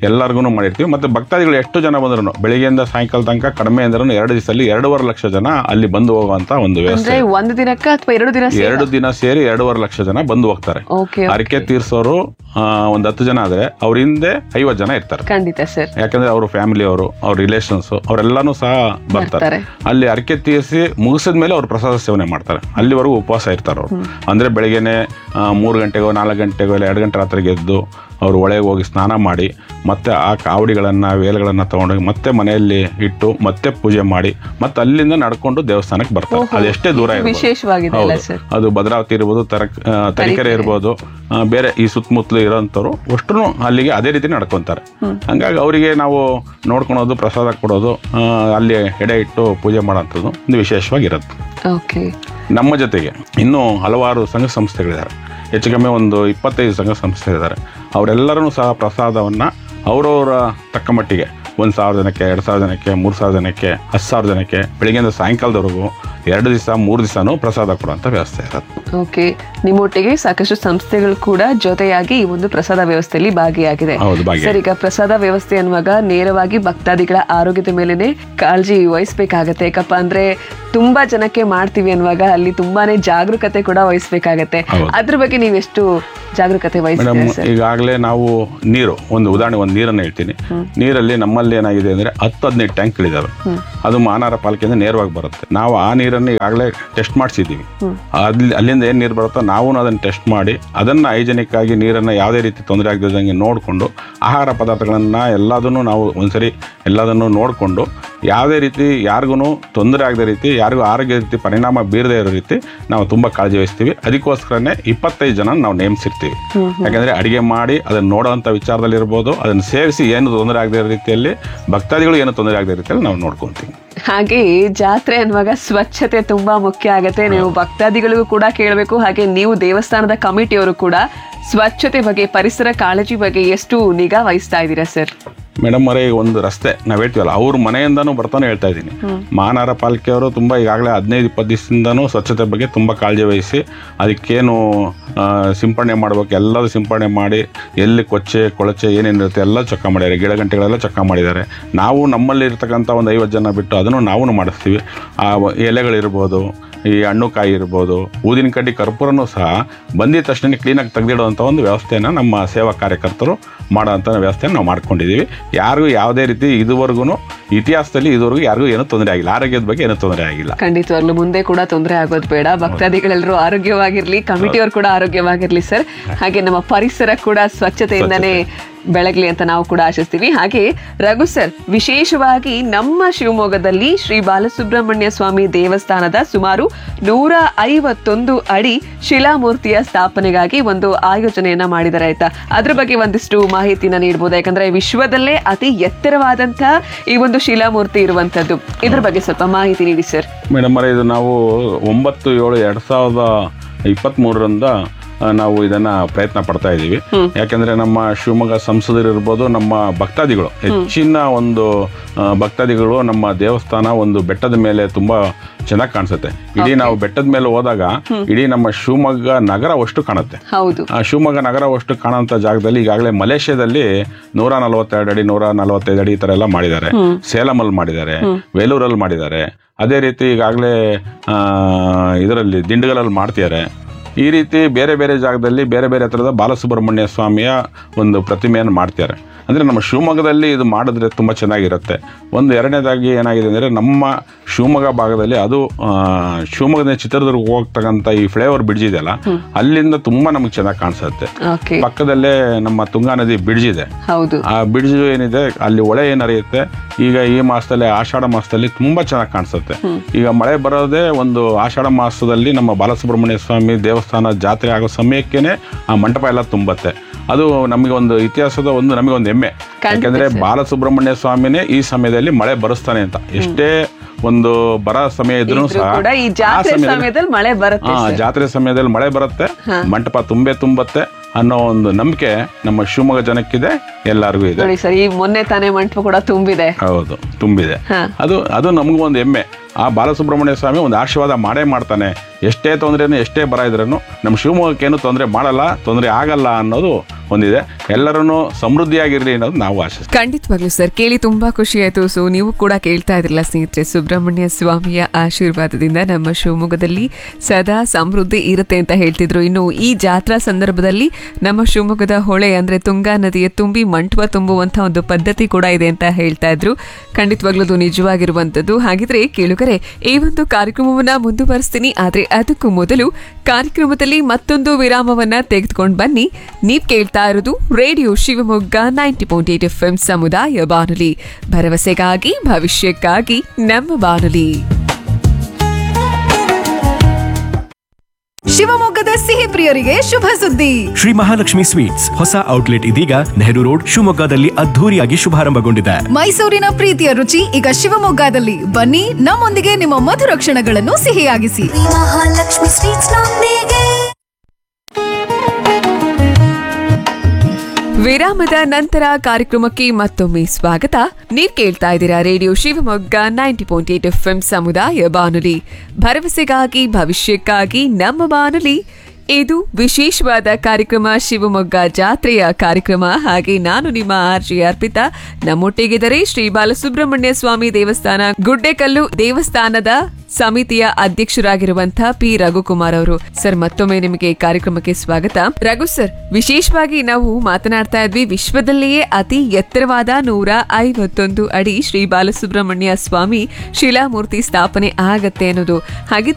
ಎಲ್ಲರಿಗೂ ಮಾಡಿರ್ತೀವಿ ಮತ್ತು ಭಕ್ತಾದಿಗಳು ಎಷ್ಟು ಜನ ಬಂದ್ರು ಬೆಳಿಗ್ಗೆಯಿಂದ ಸಾಯಂಕಾಲ ತನಕ ಕಡಿಮೆ ಅಂದ್ರೂ ಎರಡು ದಿವಸದಲ್ಲಿ ಎರಡೂವರೆ ಲಕ್ಷ ಜನ ಅಲ್ಲಿ ಬಂದು ಹೋಗುವಂತ ಒಂದು ಅಂದ್ರೆ ವ್ಯವಸ್ಥೆ ಒಂದು ದಿನಕ್ಕ ಅಥವಾ ಎರಡು ದಿನ ಸೇರಾ? ಎರಡು ದಿನ ಸೇರಿ ಎರಡೂವರೆ ಲಕ್ಷ ಜನ ಬಂದು ಹೋಗ್ತಾರೆ Okay, ಹರಕೆ ತೀರ್ಸೋರು ಆ, ಒಂದ್ ಹತ್ತು ಜನ ಆದ್ರೆ ಅವ್ರ ಹಿಂದೆ ಐವತ್ತು ಜನ ಇರ್ತಾರೆ ಖಂಡಿತ ಸರ್ ಯಾಕಂದ್ರೆ ಅವ್ರ ಫ್ಯಾಮಿಲಿ ಅವರು ಅವ್ರ ರಿಲೇಷನ್ಸ್ ಅವರೆಲ್ಲಾನು ಸಹ ಬರ್ತಾರೆ ಬರ್ತಾರೆ. ಅಲ್ಲಿ ಅರಕೆ ತೀರಿಸಿ ಮುಗಿಸಿದ ಮೇಲೆ ಅವ್ರು ಪ್ರಸಾದ ಸೇವನೆ ಮಾಡ್ತಾರೆ ಅಲ್ಲಿವರೆಗೂ ಉಪವಾಸ ಇರ್ತಾರೆ ಅವರು ಅಂದ್ರೆ ಬೆಳಗ್ಗೆನೆ ಆ, ಮೂರು ಗಂಟೆಗೋ ನಾಲ್ಕು ಗಂಟೆಗೋ ಇಲ್ಲ ಎರಡು ಗಂಟೆ ರಾತ್ರಿಗೆ ಎದ್ದು ಅವರು ಒಳಗೆ ಹೋಗಿ ಸ್ನಾನ ಮಾಡಿ ಮತ್ತೆ ಆ ಕಾವಡಿಗಳನ್ನ ವೇಲ್ಗಳನ್ನ ತಗೊಂಡೋಗಿ ಮತ್ತೆ ಮನೆಯಲ್ಲಿ ಇಟ್ಟು ಮತ್ತೆ ಪೂಜೆ ಮಾಡಿ ಮತ್ತೆ ಅಲ್ಲಿಂದ ನಡ್ಕೊಂಡು ದೇವಸ್ಥಾನಕ್ಕೆ ಬರ್ತಾರೆ ಓಹೋ. ಅದೆಷ್ಟೇ ದೂರ ಇರ್ಬೋದು. ವಿಶೇಷವಾಗಿದೆ ಅಲ್ಲ ಹೌದು. ಸರ್? ಅದು ಭದ್ರಾವತಿ ಇರ್ಬೋದು ತರಕ್ ಆ, ತರೀಕೆರೆ ಇರ್ಬೋದು ಆ, ಬೇರೆ ಈ ಸುತ್ತಮುತ್ತಲು ಇರೋಂಥವ್ರು ಅಷ್ಟು ಅಲ್ಲಿಗೆ ಅದೇ ರೀತಿ ನಡ್ಕೊಂತಾರೆ ಹಂಗಾಗಿ ಅವರಿಗೆ ನಾವು ನೋಡ್ಕೊಳೋದು ಪ್ರಸಾದ ಕೊಡೋದು ಆ, ಅಲ್ಲಿ ಎಡೆ ಇಟ್ಟು ಪೂಜೆ ಮಾಡೋಂಥದ್ದು ಒಂದು ವಿಶೇಷವಾಗಿರುತ್ತೆ ಓಕೆ ನಮ್ಮ ಜೊತೆಗೆ ಇನ್ನೂ ಹಲವಾರು ಸಂಘ ಸಂಸ್ಥೆಗಳಿದ್ದಾರೆ ಹೆಚ್ಚು ಕಮ್ಮಿ ಒಂದು ಇಪ್ಪತ್ತೈದು ಸಂಘ ಸಂಸ್ಥೆ ಇದ್ದಾರೆ ಅವರೆಲ್ಲರೂ ಸಹ ಪ್ರಸಾದವನ್ನು ಅವರವರ ತಕ್ಕ ಮಟ್ಟಿಗೆ ಒಂದು ಸಾವಿರ ಜನಕ್ಕೆ ಎರಡು ಸಾವಿರ ಜನಕ್ಕೆ ಮೂರು ಸಾವಿರ ಜನಕ್ಕೆ ಹತ್ತು ಸಾವಿರ ಜನಕ್ಕೆ ಬೆಳಿಗ್ಗೆಯಿಂದ ಸಾಯಂಕಾಲದವರೆಗೂ ಎರಡು ದಿವಸ ಮೂರು ದಿವಸನೂ ಪ್ರಸಾದ ಕೊಡುವಂಥ ವ್ಯವಸ್ಥೆ ಇರುತ್ತೆ ಓಕೆ ನಿಮ್ಮೊಟ್ಟಿಗೆ ಸಾಕಷ್ಟು ಸಂಸ್ಥೆಗಳು ಕೂಡ ಜೊತೆಯಾಗಿ ಈ ಒಂದು ಪ್ರಸಾದ ವ್ಯವಸ್ಥೆಯಲ್ಲಿ ಭಾಗಿಯಾಗಿದೆ ಹೌದು, ಭಾಗಿಯಾಗಿದೆ. ಸರ್ ಈಗ ಪ್ರಸಾದ ವ್ಯವಸ್ಥೆ ಅನ್ನುವಾಗ ನೇರವಾಗಿ ಭಕ್ತಾದಿಗಳ ಆರೋಗ್ಯದ ಮೇಲೆನೆ ಕಾಳಜಿ ವಹಿಸ್ಬೇಕಾಗತ್ತೆ ಯಾಕಪ್ಪ ಅಂದ್ರೆ ತುಂಬಾ ಜನಕ್ಕೆ ಮಾಡ್ತೀವಿ ಅನ್ನುವಾಗ ಅಲ್ಲಿ ತುಂಬಾನೇ ಜಾಗರೂಕತೆ ಕೂಡ ವಹಿಸ್ಬೇಕಾಗತ್ತೆ ಹೌದು. ಅದ್ರ ಬಗ್ಗೆ ನೀವೆಷ್ಟು ಜಾಗರೂಕತೆ ಮೇಡಮ್ ವಹಿಸ್ತೀರಾ ಸರ್ ಈಗಾಗಲೇ ನಾವು ನೀರು ಒಂದು ಉದಾಹರಣೆ ಒಂದು ನೀರನ್ನು ಹೇಳ್ತೀನಿ ನೀರಲ್ಲಿ ನಮ್ಮಲ್ಲಿ ಏನಾಗಿದೆ ಅಂದ್ರೆ ಹತ್ತು ಹದಿನೈದು ಟ್ಯಾಂಕ್ಗಳಿದಾವೆ ಅದು ಮಾನಾರ ಪಾಲಿಕೆಯಿಂದ ನೇರವಾಗಿ ಬರುತ್ತೆ ನಾವು ಆ ನೀರನ್ನು ಈಗಾಗಲೇ ಟೆಸ್ಟ್ ಮಾಡಿಸಿದ್ದೀವಿ ಅಲ್ಲಿ ಅಲ್ಲಿಂದ ಏನು ನೀರು ಬರುತ್ತೋ ನಾವು ಅದನ್ನು ಟೆಸ್ಟ್ ಮಾಡಿ ಅದನ್ನು ಹೈಜೆನಿಕ್ ಆಗಿ ನೀರನ್ನು ಯಾವುದೇ ರೀತಿ ತೊಂದರೆ ಆಗದಿದ್ದಂಗೆ ನೋಡಿಕೊಂಡು ಆಹಾರ ಪದಾರ್ಥಗಳನ್ನು ಎಲ್ಲದನ್ನು ನಾವು ಒಂದ್ಸರಿ ಎಲ್ಲದನ್ನು ನೋಡಿಕೊಂಡು ಯಾವುದೇ ರೀತಿ ಯಾರಿಗೂ ತೊಂದರೆ ಆಗದ ರೀತಿ ಯಾರಿಗೂ ಆರೋಗ್ಯ ರೀತಿ ಪರಿಣಾಮ ಬೀರದೇ ಇರೋ ರೀತಿ ನಾವು ತುಂಬ ಕಾಳಜಿ ವಹಿಸ್ತೀವಿ ಅದಕ್ಕೋಸ್ಕರನೇ ಇಪ್ಪತ್ತೈದು ಜನ ನಾವು ನೇಮಿಸಿರ್ತೀವಿ ಯಾಕಂದ್ರೆ ಅಡಿಗೆ ಮಾಡಿ ಅದನ್ನ ನೋಡೋಂಥ ವಿಚಾರದಲ್ಲಿ ಇರ್ಬೋದು ಅದನ್ನ ಸೇವಿಸಿ ಏನು ತೊಂದರೆ ಆಗದೇ ಇರೋ ರೀತಿಯಲ್ಲಿ ಭಕ್ತಾದಿಗಳು ಏನು ತೊಂದರೆ ಆಗದೇ ರೀತಿಯಲ್ಲಿ ನಾವು ನೋಡ್ಕೊಂತೀವಿ ಹಾಗೆ ಜಾತ್ರೆ ಅನ್ನುವಾಗ ಸ್ವಚ್ಛತೆ ತುಂಬಾ ಮುಖ್ಯ ಆಗತ್ತೆ ನೀವು ಭಕ್ತಾದಿಗಳಿಗೂ ಕೂಡ ಕೇಳಬೇಕು ಹಾಗೆ ನೀವು ದೇವಸ್ಥಾನದ ಕಮಿಟಿಯವರು ಕೂಡ ಸ್ವಚ್ಛತೆ ಬಗ್ಗೆ ಪರಿಸರ ಕಾಳಜಿ ಬಗ್ಗೆ ಎಷ್ಟು ನಿಗಾ ವಹಿಸ್ತಾ ಇದ್ದೀರಾ ಸರ್ ಮೇಡಮ್ ಅವರೇ ಈಗ ಒಂದು ರಸ್ತೆ ನಾವು ಹೇಳ್ತೀವಲ್ಲ ಅವ್ರ ಮನೆಯಿಂದನೂ ಬರ್ತಾನೆ ಹೇಳ್ತಾ ಇದ್ದೀನಿ ಮಹಾನಗರ ಪಾಲಿಕೆಯವರು ತುಂಬ ಈಗಾಗಲೇ ಹದಿನೈದು ಇಪ್ಪತ್ತು ದಿವಸದಿಂದನೂ ಸ್ವಚ್ಛತೆ ಬಗ್ಗೆ ತುಂಬ ಕಾಳಜಿ ವಹಿಸಿ ಅದಕ್ಕೇನು ಆ, ಸಿಂಪಡಣೆ ಮಾಡ್ಬೇಕು ಎಲ್ಲದೂ ಸಿಂಪಡಣೆ ಮಾಡಿ ಎಲ್ಲಿ ಕೊಚ್ಚೆ ಕೊಳಚೆ ಏನೇನಿರುತ್ತೆ ಎಲ್ಲ ಚೊಕ್ಕ ಮಾಡಿದ್ದಾರೆ ಗಿಡ ಗಂಟೆಗಳೆಲ್ಲ ಚೊಕ್ಕ ಮಾಡಿದ್ದಾರೆ ನಾವು ನಮ್ಮಲ್ಲಿ ಇರ್ತಕ್ಕಂಥ ಒಂದು ಐವತ್ತು ಜನ ಬಿಟ್ಟು ಅದನ್ನು ನಾವು ಮಾಡಿಸ್ತೀವಿ ಆ ವ- ಎಲೆಗಳಿರ್ಬೋದು ಈ ಹಣ್ಣು ಕಾಯಿ ಇರ್ಬೋದು ಊದಿನ ಕಡ್ಡಿ ಕರ್ಪೂರನೂ ಸಹ ಬಂದಿದ ತಕ್ಷಣ ಕ್ಲೀನಾಗಿ ತೆಗೆದಿಡುವಂಥ ಒಂದು ವ್ಯವಸ್ಥೆಯನ್ನು ನಮ್ಮ ಸೇವಾ ಕಾರ್ಯಕರ್ತರು ಮಾಡೋಂಥ ವ್ಯವಸ್ಥೆಯನ್ನು ನಾವು ಮಾಡ್ಕೊಂಡಿದ್ದೀವಿ ಯಾರಿಗೂ ಯಾವುದೇ ರೀತಿ ಇದುವರೆಗೂ ಇತಿಹಾಸದಲ್ಲಿ ಇದುವರೆಗೂ ಯಾರಿಗೂ ಏನೂ ತೊಂದರೆ ಆಗಿಲ್ಲ ಆರೋಗ್ಯದ ಬಗ್ಗೆ ಏನೂ ತೊಂದರೆ ಆಗಿಲ್ಲ ಖಂಡಿತವಾಗ್ಲೂ ಮುಂದೆ ಕೂಡ ತೊಂದರೆ ಆಗೋದು ಬೇಡ ಭಕ್ತಾದಿಗಳೆಲ್ಲರೂ ಆರೋಗ್ಯವಾಗಿರ್ಲಿ ಕಮಿಟಿಯವರು ಕೂಡ ಆರೋಗ್ಯವಾಗಿರ್ಲಿ ಸರ್ ಹಾಗೆ ನಮ್ಮ ಪರಿಸರ ಕೂಡ ಸ್ವಚ್ಛತೆಯಿಂದನೇ ಬೆಳಗ್ಲಿ ಅಂತ ನಾವು ಕೂಡ ಆಶಿಸ್ತೀವಿ ಹಾಗೆ ರಘು ಸರ್ ವಿಶೇಷವಾಗಿ ನಮ್ಮ ಶಿವಮೊಗ್ಗದಲ್ಲಿ ಶ್ರೀ ಬಾಲಸುಬ್ರಹ್ಮಣ್ಯ ಸ್ವಾಮಿ ದೇವಸ್ಥಾನದ ಸುಮಾರು ನೂರ ಐವತ್ತೊಂದು ಅಡಿ ಶಿಲಾಮೂರ್ತಿಯ ಸ್ಥಾಪನೆಗಾಗಿ ಒಂದು ಆಯೋಜನೆಯನ್ನ ಮಾಡಿದ್ದಾರೆ ಆಯ್ತಾ ಅದ್ರ ಬಗ್ಗೆ ಒಂದಿಷ್ಟು ಮಾಹಿತಿನ ನೀಡಬಹುದು ಯಾಕಂದ್ರೆ ವಿಶ್ವದಲ್ಲೇ ಅತಿ ಎತ್ತರವಾದಂತ ಈ ಒಂದು ಶಿಲಾಮೂರ್ತಿ ಇರುವಂತದ್ದು ಇದ್ರ ಬಗ್ಗೆ ಸ್ವಲ್ಪ ಮಾಹಿತಿ ನೀಡಿ ಸರ್ ಮೇಡಮ್ ಅವರೇ ಇದು ನಾವು ಒಂಬತ್ತು ಏಳು ಎರಡು ಸಾವಿರದ ಇಪ್ಪತ್ತ್ಮೂರರಿಂದ ಆ, ನಾವು ಇದನ್ನ ಪ್ರಯತ್ನ ಪಡ್ತಾ ಇದ್ದೀವಿ ಯಾಕೆಂದ್ರೆ ನಮ್ಮ ಶಿವಮೊಗ್ಗ ಸಂಸದರು ಇರ್ಬೋದು ನಮ್ಮ ಭಕ್ತಾದಿಗಳು ಹೆಚ್ಚಿನ ಒಂದು ಆ, ಭಕ್ತಾದಿಗಳು ನಮ್ಮ ದೇವಸ್ಥಾನ ಒಂದು ಬೆಟ್ಟದ ಮೇಲೆ ತುಂಬಾ ಚೆನ್ನಾಗಿ ಕಾಣಿಸುತ್ತೆ ಇಡೀ ನಾವು ಬೆಟ್ಟದ ಮೇಲೆ ಹೋದಾಗ ಇಡೀ ನಮ್ಮ ಶಿವಮೊಗ್ಗ ನಗರ ಅಷ್ಟು ಕಾಣುತ್ತೆ ಹೌದು ಆ ಶಿವಮೊಗ್ಗ ನಗರ ಅಷ್ಟು ಕಾಣುವಂಥ ಜಾಗದಲ್ಲಿ ಈಗಾಗಲೇ ಮಲೇಷ್ಯಾದಲ್ಲಿ ನೂರ ನಲವತ್ತೆರಡು ಅಡಿ ನೂರ ನಲವತ್ತೈದು ಅಡಿ ಈ ಥರ ಎಲ್ಲ ಮಾಡಿದ್ದಾರೆ ಸೇಲಮಲ್ಲಿ ಮಾಡಿದ್ದಾರೆ ವೇಲೂರಲ್ಲಿ ಮಾಡಿದ್ದಾರೆ ಅದೇ ರೀತಿ ಈಗಾಗಲೇ ಇದರಲ್ಲಿ ದಿಂಡಗಲಲ್ಲಿ ಮಾಡ್ತಿದ್ದಾರೆ ಈ ರೀತಿ ಬೇರೆ ಬೇರೆ ಜಾಗದಲ್ಲಿ ಬೇರೆ ಬೇರೆ ಥರದ ಬಾಲಸುಬ್ರಹ್ಮಣ್ಯ ಸ್ವಾಮಿಯ ಒಂದು ಪ್ರತಿಮೆಯನ್ನು ಮಾಡ್ತಾರೆ ಅಂದರೆ ನಮ್ಮ ಶಿವಮೊಗ್ಗದಲ್ಲಿ ಇದು ಮಾಡಿದ್ರೆ ತುಂಬ ಚೆನ್ನಾಗಿರುತ್ತೆ ಒಂದು ಎರಡನೇದಾಗಿ ಏನಾಗಿದೆ ಅಂದರೆ ನಮ್ಮ ಶಿವಮೊಗ್ಗ ಭಾಗದಲ್ಲಿ ಅದು ಆ, ಶಿವಮೊಗ್ಗದಿಂದ ಚಿತ್ರದುರ್ಗ ಹೋಗ್ತಕ್ಕಂಥ ಈ ಫ್ಲೇವರ್ ಬ್ರಿಡ್ಜ್ ಇದೆಯಲ್ಲ ಅಲ್ಲಿಂದ ತುಂಬ ನಮಗೆ ಚೆನ್ನಾಗಿ ಕಾಣಿಸುತ್ತೆ ಓಕೆ ಪಕ್ಕದಲ್ಲೇ ನಮ್ಮ ತುಂಗಾ ನದಿ ಬ್ರಿಡ್ಜ್ ಇದೆ ಹೌದು ಆ ಬ್ರಿಡ್ಜ್ ಏನಿದೆ ಅಲ್ಲಿ ಹೊಳೆ ಏನು ಹರಿಯುತ್ತೆ ಈಗ ಈ ಮಾಸದಲ್ಲಿ ಆಷಾಢ ಮಾಸದಲ್ಲಿ ತುಂಬಾ ಚೆನ್ನಾಗಿ ಕಾಣಿಸುತ್ತೆ ಈಗ ಮಳೆ ಬರೋದೇ ಒಂದು ಆಷಾಢ ಮಾಸದಲ್ಲಿ ನಮ್ಮ ಬಾಲಸುಬ್ರಹ್ಮಣ್ಯ ಸ್ವಾಮಿ ದೇವಸ್ಥಾನ ಜಾತ್ರೆ ಆಗೋ ಸಮಯಕ್ಕೇನೆ ಆ ಮಂಟಪ ಎಲ್ಲ ತುಂಬತ್ತೆ ಅದು ನಮಗೆ ಒಂದು ಇತಿಹಾಸದ ಒಂದು ನಮಗೆ ಒಂದು ಹೆಮ್ಮೆ ಯಾಕಂದ್ರೆ ಬಾಲಸುಬ್ರಹ್ಮಣ್ಯ ಸ್ವಾಮಿನೇ ಈ ಸಮಯದಲ್ಲಿ ಮಳೆ ಬರೆಸ್ತಾನೆ ಅಂತ ಎಷ್ಟೇ ಒಂದು ಬರ ಸಮಯ ಇದ್ರೂ ಇದ್ರೂ ಸಹ ಕೂಡ ಈ ಆ ಜಾತ್ರೆ ಸಮಯದಲ್ಲಿ- ಸಮಯದಲ್ಲಿ ಮಳೆ ಬರುತ್ತೆ ಆ, ಸರ್. ಜಾತ್ರೆ ಸಮಯದಲ್ಲಿ ಮಳೆ ಬರುತ್ತೆ ಮಂಟಪ ತುಂಬೆ ತುಂಬತ್ತೆ ಅನ್ನೋ ಒಂದು ನಂಬಿಕೆ ನಮ್ಮ ಶಿವಮೊಗ್ಗ ಜನಕ್ಕಿದೆ ಎಲ್ಲರಿಗೂ ಇದೆ ನೋಡಿ ಸರ್ ಈ ಮೊನ್ನೆ ತಾನೇ ಮಂಟಪ ಕೂಡ ತುಂಬಿದೆ ಹೌದು ತುಂಬಿದೆ ಹಾ. ಅದು ಅದು ನಮಗೂ ಒಂದು ಹೆಮ್ಮೆ ಆ ಬಾಲಸುಬ್ರಹ್ಮಣ್ಯ ಸ್ವಾಮಿ ಒಂದು ಆಶೀರ್ವಾದ ಮಾಡೇ ಮಾಡ್ತಾನೆ ಎಷ್ಟೇ ತೊಂದರೆನು ಎಷ್ಟೇ ಬರ ಇದ್ರೂ ನಮ್ಮ ಶಿವಮೊಗ್ಗಕ್ಕೆ ಏನು ತೊಂದರೆ ಮಾಡಲ್ಲ ತೊಂದರೆ ಆಗಲ್ಲ ಅನ್ನೋದು ಹೊಂದಿದೆ ಎಲ್ಲರೂ ಸಮೃದ್ಧಿಯಾಗಿರಲಿ ಅನ್ನೋದು ನಾವು ಆಶಿಸ್ತೀವಿ ಖಂಡಿತವಾಗ್ಲೂ ಸರ್ ಕೇಳಿ ತುಂಬಾ ಖುಷಿ ಆಯ್ತು ಸೊ ನೀವು ಕೂಡ ಕೇಳ್ತಾ ಇದ್ರಲ್ಲ ಸ್ನೇಹಿತರೆ ಸುಬ್ರಹ್ಮಣ್ಯ ಸ್ವಾಮಿಯ ಆಶೀರ್ವಾದದಿಂದ ನಮ್ಮ ಶಿವಮೊಗ್ಗದಲ್ಲಿ ಸದಾ ಸಮೃದ್ಧಿ ಇರುತ್ತೆ ಅಂತ ಹೇಳ್ತಿದ್ರು ಇನ್ನು ಈ ಜಾತ್ರಾ ಸಂದರ್ಭದಲ್ಲಿ ನಮ್ಮ ಶಿವಮೊಗ್ಗದ ಹೊಳೆ ಅಂದ್ರೆ ತುಂಗಾ ನದಿಯ ತುಂಬಿ ಮಂಟಪ ತುಂಬುವಂತ ಒಂದು ಪದ್ಧತಿ ಕೂಡ ಇದೆ ಅಂತ ಹೇಳ್ತಾ ಇದ್ರು ಖಂಡಿತವಾಗ್ಲೂ ಅದು ನಿಜವಾಗಿರುವಂತದ್ದು ಹಾಗಿದ್ರೆ ಕೇಳುಗರೆ ಈ ಒಂದು ಕಾರ್ಯಕ್ರಮವನ್ನ ಮುಂದುವರಿಸ್ತೀನಿ ಆದ್ರೆ ಅದಕ್ಕೂ ಮೊದಲು ಕಾರ್ಯಕ್ರಮದಲ್ಲಿ ಮತ್ತೊಂದು ವಿರಾಮವನ್ನ ತೆಗೆದುಕೊಂಡು ಬನ್ನಿ ನೀವ್ ಕೇಳ್ತಾ ಇರೋದು radio Shivamogga ninety point eight F M ಸಮುದಾಯ ಬಾನುಲಿ ಭರವಸೆಗಾಗಿ ಭವಿಷ್ಯಕ್ಕಾಗಿ ನಮ್ಮ ಬಾನುಲಿ ಶಿವಮೊಗ್ಗದ ಸಿಹಿ ಪ್ರಿಯರಿಗೆ ಶುಭ ಸುದ್ದಿ ಶ್ರೀ ಮಹಾಲಕ್ಷ್ಮಿ ಸ್ವೀಟ್ಸ್ ಹೊಸ ಔಟ್ಲೆಟ್ ಇದೀಗ ನೆಹರು ರೋಡ್ ಶಿವಮೊಗ್ಗದಲ್ಲಿ ಅದ್ಧೂರಿಯಾಗಿ ಶುಭಾರಂಭಗೊಂಡಿದೆ ಮೈಸೂರಿನ ಪ್ರೀತಿಯ ರುಚಿ ಈಗ ಶಿವಮೊಗ್ಗದಲ್ಲಿ ಬನ್ನಿ ನಮ್ಮೊಂದಿಗೆ ನಿಮ್ಮ ಮಧುರ ಕ್ಷಣಗಳನ್ನು ಸಿಹಿಯಾಗಿಸಿ ಮಹಾಲಕ್ಷ್ಮಿ ಸ್ವೀಟ್ಸ್ ನೊಂದಿಗೆ ವಿರಾಮದ ನಂತರ ಕಾರ್ಯಕ್ರಮಕ್ಕೆ ಮತ್ತೊಮ್ಮೆ ಸ್ವಾಗತ ನೀವ್ ಕೇಳ್ತಾ ಇದ್ದೀರಾ radio Shivamogga ninety point eight F M ಸಮುದಾಯ ಬಾನುಲಿ ಭರವಸೆಗಾಗಿ ಭವಿಷ್ಯಕ್ಕಾಗಿ ನಮ್ಮ ಬಾನುಲಿ ಇದು ವಿಶೇಷವಾದ ಕಾರ್ಯಕ್ರಮ ಶಿವಮೊಗ್ಗ ಜಾತ್ರೆಯ ಕಾರ್ಯಕ್ರಮ ಹಾಗೆ ನಾನು ನಿಮ್ಮ ಆರ್ ಜಿ ಅರ್ಪಿತಾ ನಮ್ಮೊಟ್ಟಿಗಿದರೆ ಶ್ರೀ ಬಾಲಸುಬ್ರಹ್ಮಣ್ಯ ಸ್ವಾಮಿ ದೇವಸ್ಥಾನ ಗುಡ್ಡೆಕಲ್ಲು ದೇವಸ್ಥಾನದ ಸಮಿತಿಯ ಅಧ್ಯಕ್ಷರಾಗಿರುವಂತಹ ಪಿ ರಘುಕುಮಾರ್ ಅವರು ಸರ್ ಮತ್ತೊಮ್ಮೆ ನಿಮಗೆ ಕಾರ್ಯಕ್ರಮಕ್ಕೆ ಸ್ವಾಗತ ರಘು ಸರ್ ವಿಶೇಷವಾಗಿ ನಾವು ಮಾತನಾಡ್ತಾ ಇದ್ವಿ ವಿಶ್ವದಲ್ಲಿಯೇ ಅತಿ ಎತ್ತರವಾದ ನೂರ ಐವತ್ತೊಂದು ಅಡಿ ಶ್ರೀ ಬಾಲಸುಬ್ರಹ್ಮಣ್ಯ ಸ್ವಾಮಿ ಶಿಲಾಮೂರ್ತಿ ಸ್ಥಾಪನೆ ಆಗತ್ತೆ ಅನ್ನೋದು ಹಾಗಿದ್ರೆ